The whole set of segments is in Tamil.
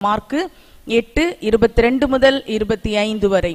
மார்க்கு எட்டு இருபத்தி ரெண்டு முதல் இருபத்தி ஐந்து வரை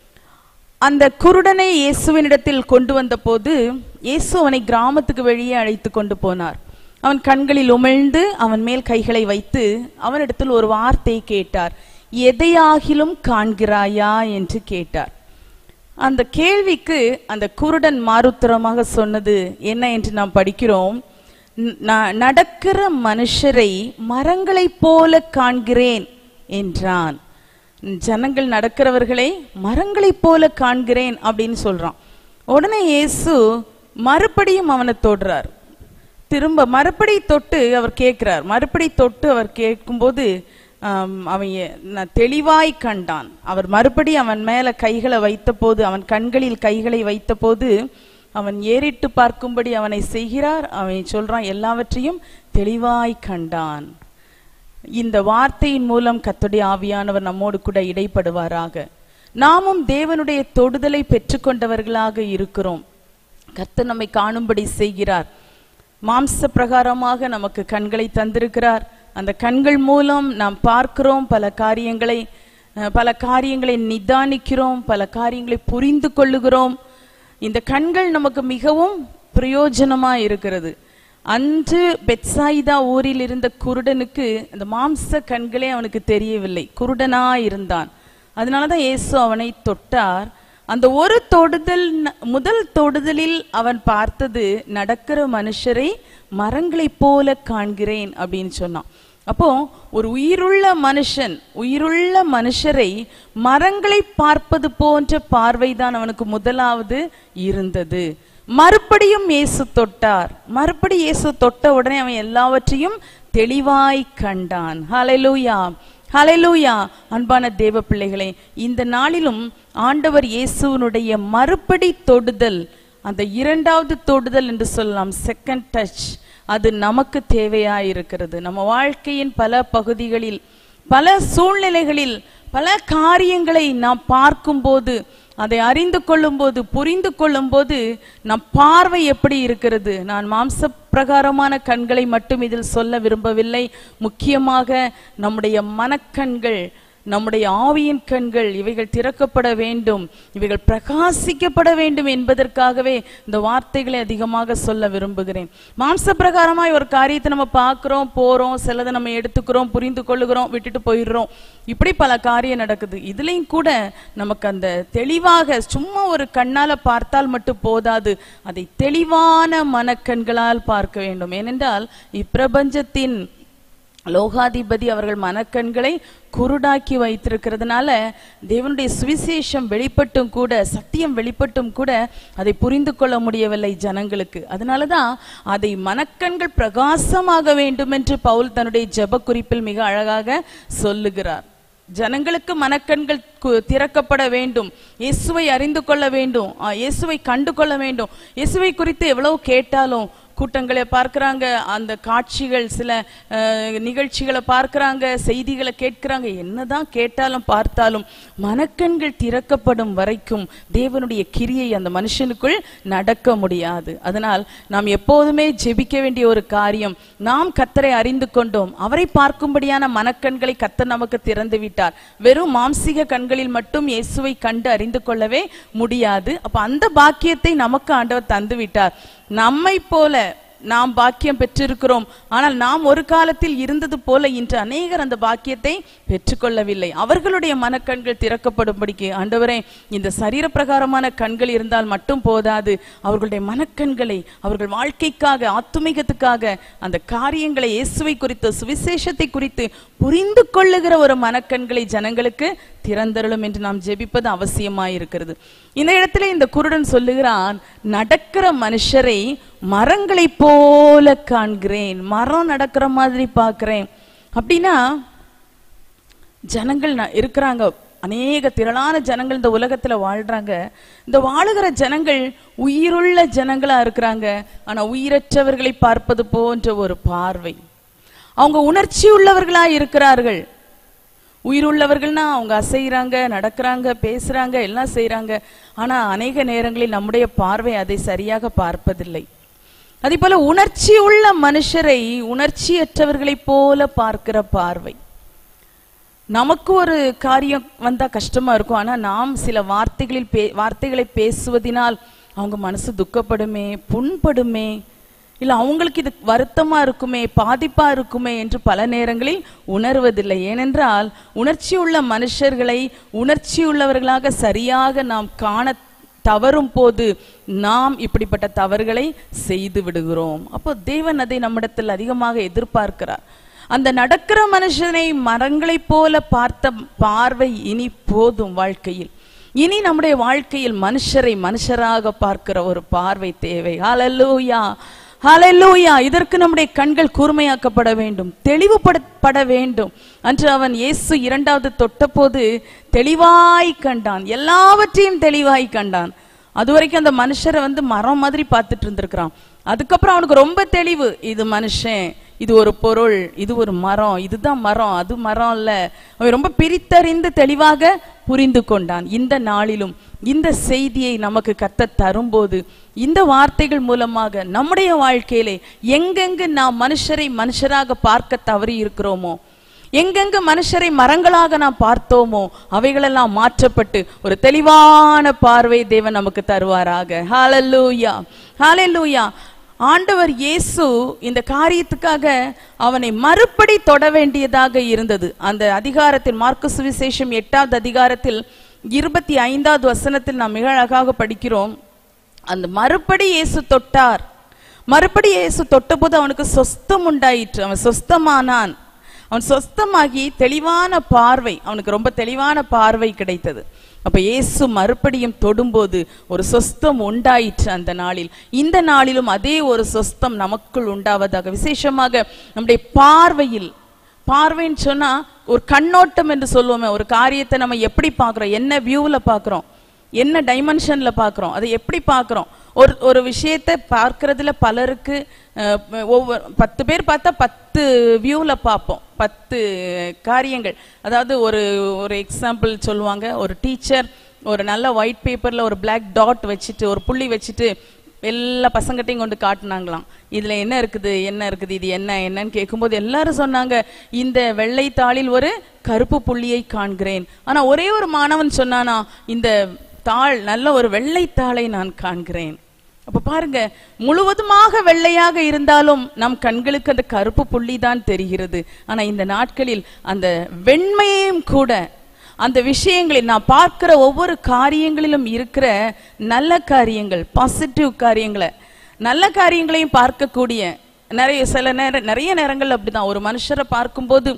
அந்த குருடனை இயேசுவினிடத்தில் கொண்டு வந்தபோது இயேசு அவனை கிராமத்துக்கு வெளியே அழைத்து கொண்டு போனார் அவன் கண்களில் உமிழ்ந்து அவன் மேல் கைகளை வைத்து அவனிடத்தில் ஒரு வார்த்தை கேட்டார் எதையாகிலும் காண்கிறாயா என்று கேட்டார் அந்த கேள்விக்கு அந்த குருடன் மாருத்தரமாக சொன்னது என்ன என்று நாம் படிக்கிறோம் "ந- ந- நடக்கிற மனுஷரை மரங்களைப் போல காண்கிறேன் என்றான் ஜனங்கள் நடக்கிறவர்களை மரங்களைப் போல காண்கிறேன் அப்படின்னு சொல்றான் உடனே இயேசு மறுபடியும் அவனை தொடுறார் திரும்ப மறுபடி தொட்டு அவர் கேட்கிறார் மறுபடி தொட்டு அவர் கேட்கும்போது ஆம், அவன் எ- ந- தெளிவாய் கண்டான் அவர் மறுபடி அவன் மேல கைகளை வைத்தபோது அவன் கண்களில் கைகளை வைத்தபோது அவன் ஏறிட்டு பார்க்கும்படி அவனை செய்கிறார் அவன் சொல்றான் எல்லாவற்றையும் தெளிவாய் கண்டான் இந்த வார்த்தையின் மூலம் கர்த்தருடைய ஆவியானவர் நம்மோடு கூட இடைப்படுவாராக நாமும் தேவனுடைய தொடுதலை பெற்றுக்கொண்டவர்களாக இருக்கிறோம் கர்த்தர் நம்மை காணும்படி செய்கிறார் மாம்ச பிரகாரமாக நமக்கு கண்களை தந்திருக்கிறார் அந்த கண்கள் மூலம் நாம் பார்க்கிறோம் பல காரியங்களை அஹ், பல காரியங்களை நிதானிக்கிறோம் பல காரியங்களை புரிந்து கொள்ளுகிறோம் இந்த கண்கள் நமக்கு மிகவும் பிரயோஜனமா இருக்கிறது அன்று பெட்சாயிதா ஊரில் இருந்த குருடனுக்கு அந்த மாம்ச கண்களே அவனுக்கு தெரியவில்லை குருடனா இருந்தான் அதனாலதான் இயேசு அவனை தொட்டார் அந்த ஒரு தொடுதல் ந- முதல் தொடுதலில் அவன் பார்த்தது நடக்கிற மனுஷரை மரங்களைப் போல காண்கிறேன் அப்படின்னு சொன்னான் அப்போ ஒரு உயிருள்ள மனுஷன் உயிருள்ள மனுஷரை மரங்களை பார்ப்பது போன்ற பார்வைதான் அவனுக்கு முதலாவது இருந்தது மறுபடியும் இயேசு தொட்டார் மறுபடி இயேசு தொட்ட உடனே அவன் எல்லாவற்றையும் தெளிவாய் கண்டான் ஹalleluya ஹalleluya அன்பான தேவ பிள்ளைகளே இந்த நாளிலும் ஆண்டவர் இயேசுவினுடைய மறுபடி தொடுதல் அந்த இரண்டாவது தொடுதல் என்று சொல்லலாம் செகண்ட் டச் அது நமக்கு தேவையாய் இருக்கிறது நம்ம வாழ்க்கையின் பல பகுதிகளில் பல சூழ்நிலைகளில் பல காரியங்களை நாம் பார்க்கும்போது அதை அறிந்து கொள்ளும்போது புரிந்து கொள்ளும்போது நம் பார்வை எப்படி இருக்கிறது நான் மாம்ச பிரகாரமான கண்களை மட்டும் இதில் சொல்ல விரும்பவில்லை முக்கியமாக நம்முடைய மனக்கண்கள் நம்முடைய ஆவியின் கண்கள் இவைகள் திறக்கப்பட வேண்டும் இவைகள் பிரகாசிக்கப்பட வேண்டும் என்பதற்காகவே இந்த வார்த்தைகளை அதிகமாக சொல்ல விரும்புகிறேன் மாம்ச பிரகாரமாய் ஒரு காரியத்தை நம்ம பார்க்கிறோம் போறோம் சிலதை நம்ம எடுத்துக்கிறோம் புரிந்து கொள்ளுகிறோம் விட்டுட்டு போயிடுறோம் இப்படி பல காரியம் நடக்குது இதுலயும் கூட நமக்கு அந்த தெளிவாக சும்மா ஒரு கண்ணால பார்த்தால் மட்டும் போதாது அதை தெளிவான மனக்கண்களால் பார்க்க வேண்டும் ஏனென்றால் இப்பிரபஞ்சத்தின் லோகாதிபதி அவர்கள் மனக்கண்களை குருடாக்கி வைத்திருக்கிறதுனால தேவனுடைய சுவிசேஷம் வெளிப்பட்டும் கூட சத்தியம் வெளிப்பட்டும் கூட அதை புரிந்து கொள்ள முடியவில்லை ஜனங்களுக்கு அதனாலதான் அதை மனக்கண்கள் பிரகாசமாக வேண்டும் என்று பவுல் தன்னுடைய ஜெப குறிப்பில் மிக அழகாக சொல்லுகிறார் ஜனங்களுக்கு மனக்கண்கள் கு- திறக்கப்பட வேண்டும் இயேசுவை அறிந்து கொள்ள வேண்டும் ஆ, இயேசுவை கண்டு கொள்ள வேண்டும் இயேசுவை குறித்து எவ்வளவு கேட்டாலும் கூட்டங்களை பார்க்கறாங்க அந்த காட்சிகள் சில அஹ், நிகழ்ச்சிகளை பார்க்கறாங்க செய்திகளை கேட்கறாங்க என்னதான் கேட்டாலும் பார்த்தாலும் மனக்கண்கள் திறக்கப்படும் வரைக்கும் தேவனுடைய கிரியை அந்த மனுஷனுக்குள் நடக்க முடியாது அதனால் நாம் எப்போதுமே ஜெபிக்க வேண்டிய ஒரு காரியம் நாம் கத்தரை அறிந்து கொண்டோம் அவரை பார்க்கும்படியான மனக்கண்களை கத்தர் நமக்கு திறந்து விட்டார் வெறும் மாம்சீக கண்களில் மட்டும் இயேசுவை கண்டு அறிந்து கொள்ளவே முடியாது அப்ப அந்த பாக்கியத்தை நமக்கு ஆண்டவர் தந்து விட்டார் நம்மை போல நாம் பாக்கியம் பெற்றிருக்கிறோம் ஆனால் நாம் ஒரு காலத்தில் இருந்தது போல இன்று அநேகர் அந்த பாக்கியத்தை பெற்றுக்கொள்ளவில்லை அவர்களுடைய மனக்கண்கள் திறக்கப்படும்படிக்கு ஆண்டவரே இந்த சரீர பிரகாரமான கண்கள் இருந்தால் மட்டும் போதாது அவர்களுடைய மனக்கண்களை அவர்கள் வாழ்க்கைக்காக ஆத்துமிகத்துக்காக அந்த காரியங்களை இயேசுவை குறித்து சுவிசேஷத்தை குறித்து புரிந்து கொள்ளுகிற ஒரு மனக்கண்களை ஜனங்களுக்கு திறந்தருளும் என்று நாம் ஜெபிப்பது அவசியமாயிருக்கிறது இந்த இடத்துல இந்த குருடன் சொல்லுகிறான் நடக்கிற மனுஷரை மரங்களைப் போல காண்கிறேன் மரம் நடக்கிற மாதிரி பார்க்கிறேன் அப்படின்னா ஜனங்கள் ந- இருக்கிறாங்க அநேக திரளான ஜனங்கள் இந்த உலகத்துல வாழ்றாங்க இந்த வாழுகிற ஜனங்கள் உயிருள்ள ஜனங்களா இருக்கிறாங்க ஆனா உயிரற்றவர்களை பார்ப்பது போன்ற ஒரு பார்வை அவங்க உணர்ச்சி உள்ளவர்களா இருக்கிறார்கள் உயிருள்ளவர்கள்னா அவங்க அசைறாங்க நடக்கிறாங்க பேசுறாங்க எல்லாம் செய்றாங்க ஆனா அநேக நேரங்களில் நம்முடைய பார்வை அதை சரியாக பார்ப்பதில்லை அதே போல உணர்ச்சி உள்ள மனுஷரை உணர்ச்சியற்றவர்களைப் போல பார்க்கிற பார்வை நமக்கு ஒரு காரியம் வந்தா கஷ்டமா இருக்கும் ஆனா நாம் சில வார்த்தைகளில் பே வார்த்தைகளை பேசுவதினால் அவங்க மனசு துக்கப்படுமே புண்படுமே இல்ல அவங்களுக்கு இது வருத்தமா இருக்குமே பாதிப்பா இருக்குமே என்று பல நேரங்களில் உணர்வதில்லை ஏனென்றால் உணர்ச்சி உள்ள மனுஷர்களை உணர்ச்சி உள்ளவர்களாக சரியாக நாம் காண தவறும் போது நாம் இப்படிப்பட்ட தவறுகளை செய்து விடுகிறோம் அப்போ தேவன் அதை நம்மிடத்தில் அதிகமாக எதிர்பார்க்கிறார் அந்த நடக்கிற மனுஷனை மரங்களைப் போல பார்த்த பார்வை இனி போதும் வாழ்க்கையில் இனி நம்முடைய வாழ்க்கையில் மனுஷரை மனுஷராக பார்க்கிற ஒரு பார்வை தேவை ஹalleluya ஹalleluya இதற்கு நம்முடைய கண்கள் கூர்மையாக்கப்பட வேண்டும் தெளிவுபடுத்தப்பட வேண்டும் அன்று அவன் இயேசு இரண்டாவது தொட்டபோது தெளிவாய் கண்டான் எல்லாவற்றையும் தெளிவாய் கண்டான் அதுவரைக்கும் அந்த மனுஷரை வந்து மரம் மாதிரி பார்த்துட்டு இருந்திருக்கிறான் அதுக்கப்புறம் அவனுக்கு ரொம்ப தெளிவு இது மனுஷன் இது ஒரு பொருள் இது ஒரு மரம் இதுதான் மரம் அது மரம் இல்ல அவன் ரொம்ப பிரித்தறிந்து தெளிவாக புரிந்து கொண்டான் இந்த நாளிலும் இந்த செய்தியை நமக்கு கத்த தரும்போது இந்த வார்த்தைகள் மூலமாக நம்முடைய வாழ்க்கையிலே எங்கெங்கு நாம் மனுஷரை மனுஷராக பார்க்க தவறி இருக்கிறோமோ எங்கெங்கு மனுஷரை மரங்களாக நாம் பார்த்தோமோ அவைகளெல்லாம் மாற்றப்பட்டு ஒரு தெளிவான பார்வை தேவன் நமக்கு தருவாராக ஹalleluya ஹalleluya ஆண்டவர் இயேசு இந்த காரியத்துக்காக அவனை மறுபடி தொட வேண்டியதாக இருந்தது அந்த அதிகாரத்தில் மார்க்கு சுவிசேஷம் எட்டாவது அதிகாரத்தில் இருபத்தி ஐந்தாவது வசனத்தில் நாம் மிக அழகாக படிக்கிறோம் அந்த மறுபடி இயேசு தொட்டார் மறுபடி இயேசு தொட்டபோது அவனுக்கு சொஸ்தம் உண்டாயிற்று அவன் சொஸ்தமானான் அவன் சொஸ்தமாகி தெளிவான பார்வை அவனுக்கு ரொம்ப தெளிவான பார்வை கிடைத்தது அப்ப இயேசு மறுபடியும் தொடும்போது ஒரு சொஸ்தம் உண்டாயிற்று அந்த நாளில் இந்த நாளிலும் அதே ஒரு சொஸ்தம் நமக்குள் உண்டாவதாக விசேஷமாக நம்முடைய பார்வையில் பார்வைன்னு சொன்னா ஒரு கண்ணோட்டம் என்று சொல்லுவோமே ஒரு காரியத்தை நம்ம எப்படி பார்க்கிறோம் என்ன வியூவில் பார்க்கிறோம் என்ன டைமென்ஷன்ல பார்க்கிறோம் அதை எப்படி பார்க்கிறோம் ஒரு ஒரு விஷயத்தை பார்க்கறதுல பலருக்கு அஹ், ஒவ்வொரு பத்து பேர் பார்த்தா பத்து வியூல பார்ப்போம் பத்து காரியங்கள் அதாவது ஒரு ஒரு எக்ஸாம்பிள் சொல்லுவாங்க ஒரு டீச்சர் ஒரு நல்ல ஒயிட் பேப்பர்ல ஒரு Black டாட் வச்சுட்டு ஒரு புள்ளி வச்சுட்டு எல்லா பசங்கட்டையும் கொண்டு காட்டுனாங்களாம் இதுல என்ன இருக்குது என்ன இருக்குது இது என்ன என்னன்னு கேட்கும்போது எல்லாரும் சொன்னாங்க இந்த வெள்ளை தாளில் ஒரு கருப்பு புள்ளியை காண்கிறேன் ஆனா ஒரே ஒரு மாணவன் சொன்னானா இந்த தாள் நல்ல ஒரு வெள்ளை தாளை நான் காண்கிறேன் அப்ப பாருங்க முழுவதுமாக வெள்ளையாக இருந்தாலும் நம் கண்களுக்கு அந்த கருப்பு புள்ளி தான் தெரிகிறது ஆனா இந்த நாட்களில் அந்த வெண்மையையும் கூட அந்த விஷயங்களை நான் பார்க்கிற ஒவ்வொரு காரியங்களிலும் இருக்கிற நல்ல காரியங்கள் பாசிட்டிவ் காரியங்களை நல்ல காரியங்களையும் பார்க்கக்கூடிய நிறைய சில நேரம் நிறைய நேரங்கள் அப்படிதான் ஒரு மனுஷரை பார்க்கும்போது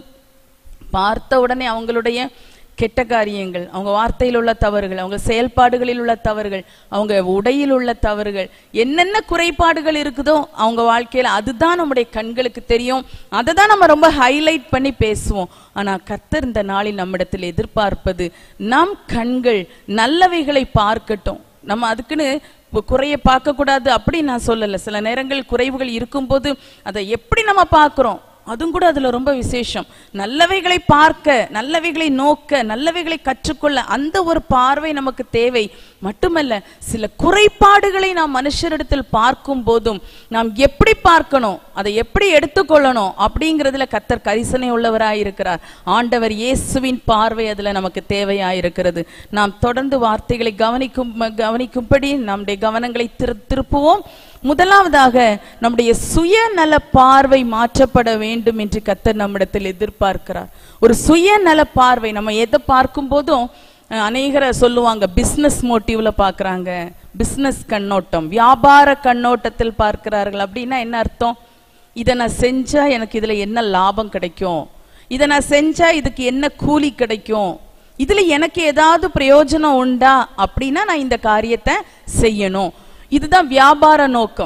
பார்த்த உடனே அவங்களுடைய கெட்ட காரியங்கள் அவங்க வார்த்தையில் உள்ள தவறுகள் அவங்க செயல்பாடுகளில் உள்ள தவறுகள் அவங்க உடையில் உள்ள தவறுகள் என்னென்ன குறைபாடுகள் இருக்குதோ அவங்க வாழ்க்கையில அதுதான் நம்முடைய கண்களுக்கு தெரியும் அதை தான் நம்ம ரொம்ப ஹைலைட் பண்ணி பேசுவோம் ஆனா கர்த்தர் இந்த நாளில் நம்மிடத்தில் எதிர்பார்ப்பது நம் கண்கள் நல்லவைகளை பார்க்கட்டும் நம்ம அதுக்குன்னு கு- குறைய பார்க்க கூடாது அப்படி நான் சொல்லல சில நேரங்கள் குறைவுகள் இருக்கும்போது அதை எப்படி நம்ம பார்க்கிறோம் அதுவும் கூட அதுல ரொம்ப விசேஷம் நல்லவைகளை பார்க்க நல்லவைகளை நோக்க நல்லவைகளை கற்றுக்கொள்ள அந்த ஒரு பார்வை நமக்கு தேவை மட்டுமல்ல சில குறைபாடுகளை நாம் மனுஷரிடத்தில் பார்க்கும் போதும் நாம் எப்படி பார்க்கணும் அதை எப்படி எடுத்துக்கொள்ளணும் அப்படிங்கிறதுல கத்தர் கரிசனை உள்ளவராய் இருக்கிறார் ஆண்டவர் இயேசுவின் பார்வை அதுல நமக்கு தேவையாயிருக்கிறது நாம் தொடர்ந்து வார்த்தைகளை கவனிக்கும் கவனிக்கும்படி நம்முடைய கவனங்களை திரு திருப்புவோம் முதலாவதாக நம்முடைய சுயநல பார்வை மாற்றப்பட வேண்டும் என்று கத்தர் நம்மிடத்தில் எதிர்பார்க்கிறார் ஒரு சுயநல பார்வை நம்ம எதை பார்க்கும் போதும் அஹ், அநேகரை சொல்லுவாங்க பிசினஸ் மோட்டிவ்ல பார்க்கறாங்க பிசினஸ் கண்ணோட்டம் வியாபார கண்ணோட்டத்தில் பார்க்கிறார்கள் அப்படின்னா என்ன அர்த்தம் இதை நான் செஞ்சா எனக்கு இதுல என்ன லாபம் கிடைக்கும் இதை நான் செஞ்சா இதுக்கு என்ன கூலி கிடைக்கும் இதுல எனக்கு ஏதாவது பிரயோஜனம் உண்டா அப்படின்னா நான் இந்த காரியத்தை செய்யணும் இதுதான் வியாபார நோக்கம்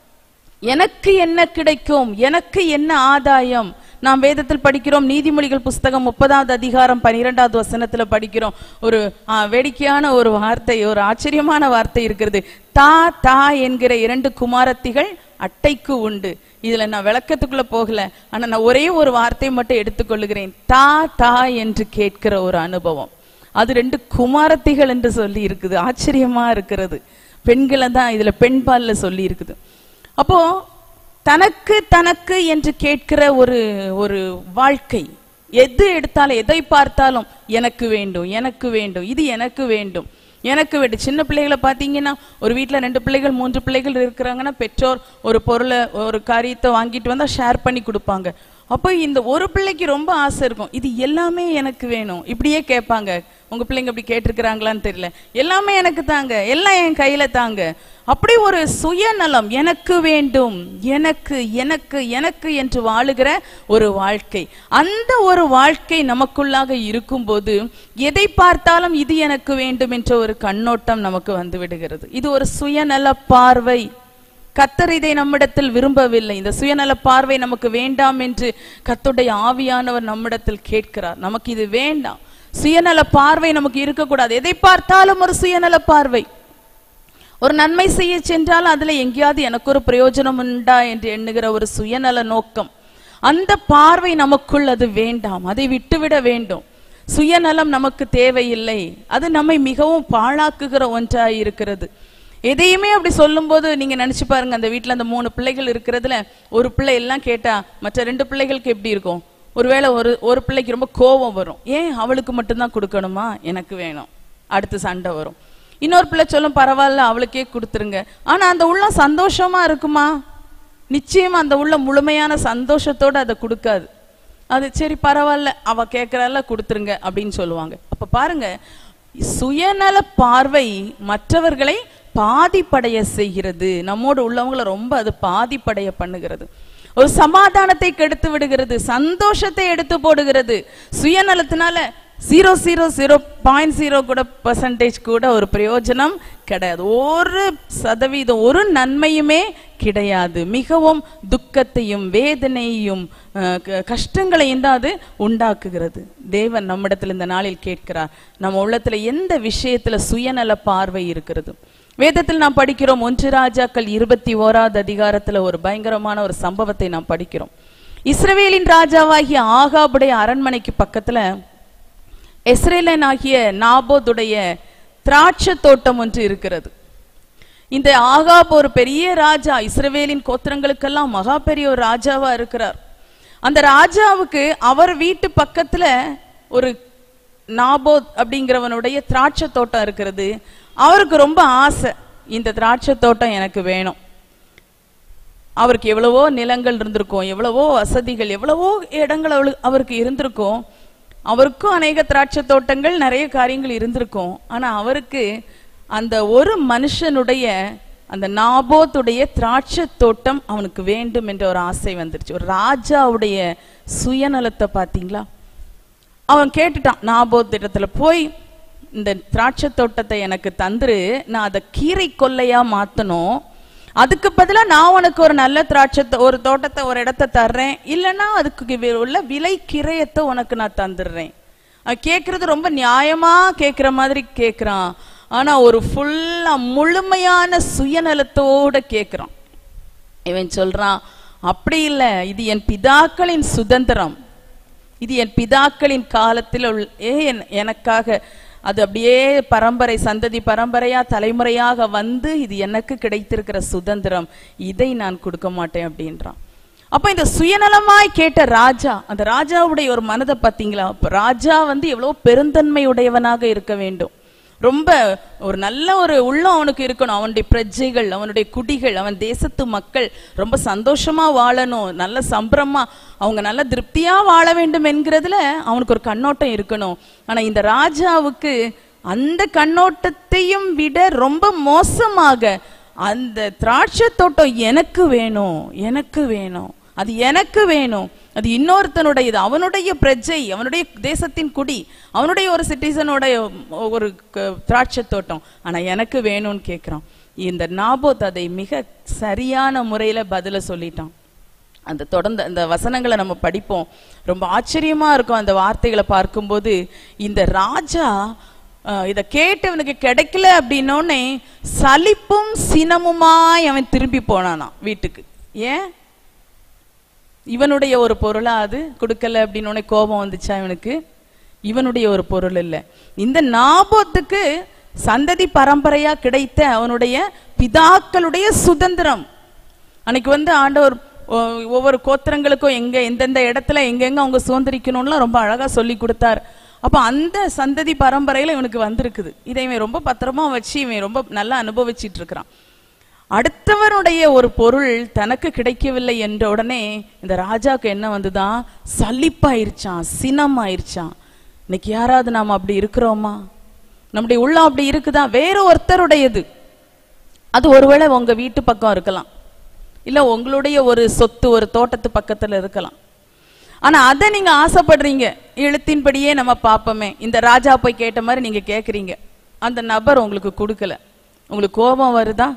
எனக்கு என்ன கிடைக்கும் எனக்கு என்ன ஆதாயம் நாம் வேதத்தில் படிக்கிறோம் நீதிமொழிகள் புஸ்தகம் முப்பதாவது அதிகாரம் பனிரெண்டாவது வசனத்துல படிக்கிறோம் ஒரு ஆ, வேடிக்கையான ஒரு வார்த்தை ஒரு ஆச்சரியமான வார்த்தை இருக்கிறது தா தா என்கிற இரண்டு குமாரத்திகள் அட்டைக்கு உண்டு இதுல நான் விளக்கத்துக்குள்ள போகல ஆனா நான் ஒரே ஒரு வார்த்தை மட்டும் எடுத்துக்கொள்ளுகிறேன் தா தா என்று கேட்கிற ஒரு அனுபவம் அது ரெண்டு குமாரத்திகள் என்று சொல்லி இருக்குது ஆச்சரியமா இருக்கிறது பெண்களை தான் இதுல பெண்பால்ல சொல்லி இருக்குது அப்போ தனக்கு தனக்கு என்று கேட்கிற ஒரு ஒரு வாழ்க்கை எது எடுத்தாலும் எதை பார்த்தாலும் எனக்கு வேண்டும் எனக்கு வேண்டும் இது எனக்கு வேண்டும் எனக்கு வேண்டும் சின்ன பிள்ளைகளை பார்த்தீங்கன்னா ஒரு வீட்ல ரெண்டு பிள்ளைகள் மூன்று பிள்ளைகள் இருக்கிறாங்கன்னா பெற்றோர் ஒரு பொருளை ஒரு காரியத்தை வாங்கிட்டு வந்தா ஷேர் பண்ணி கொடுப்பாங்க அப்போ இந்த ஒரு பிள்ளைக்கு ரொம்ப ஆசை இருக்கும் இது எல்லாமே எனக்கு வேணும் இப்படியே கேட்பாங்க உங்க பிள்ளைங்க அப்படி கேட்டிருக்கிறாங்களான்னு தெரியல எல்லாமே எனக்கு தாங்க எல்லாம் என் கையில தாங்க அப்படி ஒரு சுயநலம் எனக்கு வேண்டும் எனக்கு எனக்கு எனக்கு என்று வாழுகிற ஒரு வாழ்க்கை அந்த ஒரு வாழ்க்கை நமக்குள்ளாக இருக்கும்போது எதை பார்த்தாலும் இது எனக்கு வேண்டும் என்ற ஒரு கண்ணோட்டம் நமக்கு வந்து விடுகிறது இது ஒரு சுயநல பார்வை கத்தர் இதை நம்மிடத்தில் விரும்பவில்லை இந்த சுயநல பார்வை நமக்கு வேண்டாம் என்று கத்துடைய ஆவியானவர் நம்மிடத்தில் கேட்கிறார் நமக்கு இது வேண்டாம் சுயநல பார்வை நமக்கு இருக்கக்கூடாது எதை பார்த்தாலும் ஒரு சுயநல பார்வை ஒரு நன்மை செய்ய சென்றால் அதுல எங்கேயாவது எனக்கு ஒரு பிரயோஜனம் உண்டா என்று எண்ணுகிற ஒரு சுயநல நோக்கம் அந்த பார்வை நமக்குள் அது வேண்டாம் அதை விட்டுவிட வேண்டும் சுயநலம் நமக்கு தேவையில்லை அது நம்மை மிகவும் பாழாக்குகிற ஒன்றாய் இருக்கிறது எதையுமே அப்படி சொல்லும்போது நீங்க நினைச்சு பாருங்க அந்த வீட்ல அந்த மூணு பிள்ளைகள் இருக்கிறதுல ஒரு பிள்ளை எல்லாம் கேட்டா மற்ற ரெண்டு பிள்ளைகளுக்கு எப்படி இருக்கும் ஒருவேளை ஒரு ஒரு பிள்ளைக்கு ரொம்ப கோபம் வரும் ஏன் அவளுக்கு மட்டும்தான் கொடுக்கணுமா எனக்கு வேணும் அடுத்து சண்டை வரும் இன்னொரு பிள்ளை சொல்லும் பரவாயில்ல அவளுக்கே கொடுத்துருங்க ஆனா அந்த உள்ளம் சந்தோஷமா இருக்குமா நிச்சயமா அந்த உள்ள முழுமையான சந்தோஷத்தோட அதை கொடுக்காது அது சரி பரவாயில்ல அவ கேட்கறால கொடுத்துருங்க அப்படின்னு சொல்லுவாங்க அப்ப பாருங்க சுயநல பார்வை மற்றவர்களை பாதிப்படைய செய்கிறது நம்மோடு உள்ளவங்கள ரொம்ப அது பாதிப்படைய பண்ணுகிறது ஒரு சமாதானத்தை கெடுத்து விடுகிறது சந்தோஷத்தை எடுத்து போடுகிறது சுயநலத்தினால zero zero zero point zero கூட பர்சன்டேஜ் கூட ஒரு பிரயோஜனம் கிடையாது ஒரு சதவீதம் ஒரு நன்மையுமே கிடையாது மிகவும் துக்கத்தையும் வேதனையும் அஹ், க- கஷ்டங்களையும் தான் அது உண்டாக்குகிறது தேவன் நம்மிடத்தில் இந்த நாளில் கேட்கிறார் நம்ம உள்ளத்துல எந்த விஷயத்துல சுயநல பார்வை இருக்கிறது வேதத்தில் நாம் படிக்கிறோம் ஒன்று ராஜாக்கள் இருபத்தி ஓராவது அதிகாரத்துல ஒரு பயங்கரமான ஒரு சம்பவத்தை நாம் படிக்கிறோம் இஸ்ரவேலின் ராஜாவாகிய ஆகாபுடைய அரண்மனைக்கு பக்கத்துல எஸ்ரேலன் ஆகிய நாபோதுடைய திராட்சை தோட்டம் ஒன்று இருக்கிறது இந்த ஆகாப் ஒரு பெரிய ராஜா இஸ்ரவேலின் கோத்திரங்களுக்கெல்லாம் மகா பெரிய ஒரு ராஜாவா இருக்கிறார் அந்த ராஜாவுக்கு அவர் வீட்டு பக்கத்துல ஒரு நாபோத் அப்படிங்கிறவனுடைய திராட்சை தோட்டம் இருக்கிறது அவருக்கு ரொம்ப ஆசை இந்த திராட்சை தோட்டம் எனக்கு வேணும் அவருக்கு எவ்வளவோ நிலங்கள் இருந்திருக்கும் எவ்வளவோ வசதிகள் எவ்வளவோ இடங்கள் அவளு- அவருக்கு இருந்திருக்கும் அவருக்கும் அநேக திராட்சை தோட்டங்கள் நிறைய காரியங்கள் இருந்திருக்கும் ஆனா அவருக்கு அந்த ஒரு மனுஷனுடைய அந்த நாபோத்துடைய திராட்சை தோட்டம் அவனுக்கு வேண்டும் என்ற ஒரு ஆசை வந்துருச்சு ஒரு ராஜாவுடைய சுயநலத்தை பாத்தீங்களா அவன் கேட்டுட்டான் நாபோத் இடத்துல போய் இந்த திராட்சை தோட்டத்தை எனக்கு தந்துரு நான் அதை கீரை கொல்லையா மாத்தணும் அதுக்கு பதிலா நான் உனக்கு ஒரு நல்ல திராட்சை தோ- ஒரு தோட்டத்தை ஒரு இடத்த தர்றேன் இல்லைன்னா அதுக்கு வி- உள்ள விலை கிரயத்தை உனக்கு நான் தந்துடுறேன் அவன் கேட்கறது ரொம்ப நியாயமா கேட்குற மாதிரி கேட்குறான் ஆனா ஒரு ஃபுல்லா முழுமையான சுயநலத்தோட கேட்குறான் இவன் சொல்றான் அப்படி இல்லை இது என் பிதாக்களின் சுதந்திரம் இது என் பிதாக்களின் காலத்தில் உள் ஏ என்- எனக்காக அது அப்படியே பரம்பரை சந்ததி பரம்பரையா தலைமுறையாக வந்து இது எனக்கு கிடைத்திருக்கிற சுதந்திரம் இதை நான் கொடுக்க மாட்டேன் அப்படின்றான் அப்ப இந்த சுயநலமாய் கேட்ட ராஜா அந்த ராஜாவுடைய ஒரு மனதை பார்த்தீங்களா அப்ப ராஜா வந்து எவ்வளவு பெருந்தன்மையுடையவனாக இருக்க வேண்டும் ரொம்ப ஒரு நல்ல ஒரு உள்ளம் அவனுக்கு இருக்கணும் அவனுடைய பிரஜைகள் அவனுடைய குடிகள் அவன் தேசத்து மக்கள் ரொம்ப சந்தோஷமா வாழணும் நல்ல சம்பிரமா அவங்க நல்ல திருப்தியா வாழ வேண்டும் என்கிறதுல அவனுக்கு ஒரு கண்ணோட்டம் இருக்கணும் ஆனா இந்த ராஜாவுக்கு அந்த கண்ணோட்டத்தையும் விட ரொம்ப மோசமாக அந்த திராட்சை தோட்டம் எனக்கு வேணும் எனக்கு வேணும் அது எனக்கு வேணும் அது இன்னொருத்தனுடையது அவனுடைய பிரஜை அவனுடைய தேசத்தின் குடி அவனுடைய ஒரு சிட்டிசனுடைய ஒரு க- திராட்சை தோட்டம் ஆனா எனக்கு வேணும்னு கேட்கிறான் இந்த நாபோத் அதை மிக சரியான முறையில பதில சொல்லிட்டான் அந்த தொடர்ந்து அந்த வசனங்களை நம்ம படிப்போம் ரொம்ப ஆச்சரியமா இருக்கும் அந்த வார்த்தைகளை பார்க்கும்போது இந்த ராஜா அஹ், இத கேட்டவனுக்கு கிடைக்கல அப்படின்னோடனே சலிப்பும் சினமுமாய் அவன் திரும்பி போனானாம் வீட்டுக்கு ஏன் இவனுடைய ஒரு பொருளா அது கொடுக்கல அப்படின்னு உடனே கோபம் வந்துச்சா இவனுக்கு இவனுடைய ஒரு பொருள் இல்ல இந்த நாபோத்துக்கு சந்ததி பரம்பரையா கிடைத்த அவனுடைய பிதாக்களுடைய சுதந்திரம் அன்னைக்கு வந்து ஆண்டவர் ஒ- ஒவ்வொரு கோத்திரங்களுக்கும் எங்க எந்தெந்த இடத்துல எங்கெங்க அவங்க சுதந்திரிக்கணும்லாம் ரொம்ப அழகா சொல்லி கொடுத்தார் அப்ப அந்த சந்ததி பரம்பரையில இவனுக்கு வந்திருக்குது இதை இவன் ரொம்ப பத்திரமா வச்சு இவன் ரொம்ப நல்லா அனுபவிச்சிட்டு இருக்கிறான் அடுத்தவனுடைய ஒரு பொருள் தனக்கு கிடைக்கவில்லை என்ற உடனே இந்த ராஜாவுக்கு என்ன வந்துதான் சலிப்பாயிருச்சான் சினமாயிருச்சான் இன்னைக்கு யாராவது நாம அப்படி இருக்கிறோமா நம்முடைய உள்ளம் அப்படி இருக்குதா வேற ஒருத்தருடையது அது ஒருவேளை உங்க வீட்டு பக்கம் இருக்கலாம் இல்ல உங்களுடைய ஒரு சொத்து ஒரு தோட்டத்து பக்கத்துல இருக்கலாம் ஆனா அதை நீங்க ஆசைப்படுறீங்க எழுத்தின்படியே நம்ம பார்ப்போமே இந்த ராஜா போய் கேட்ட மாதிரி நீங்க கேக்குறீங்க அந்த நபர் உங்களுக்கு கொடுக்கல உங்களுக்கு கோபம் வருதா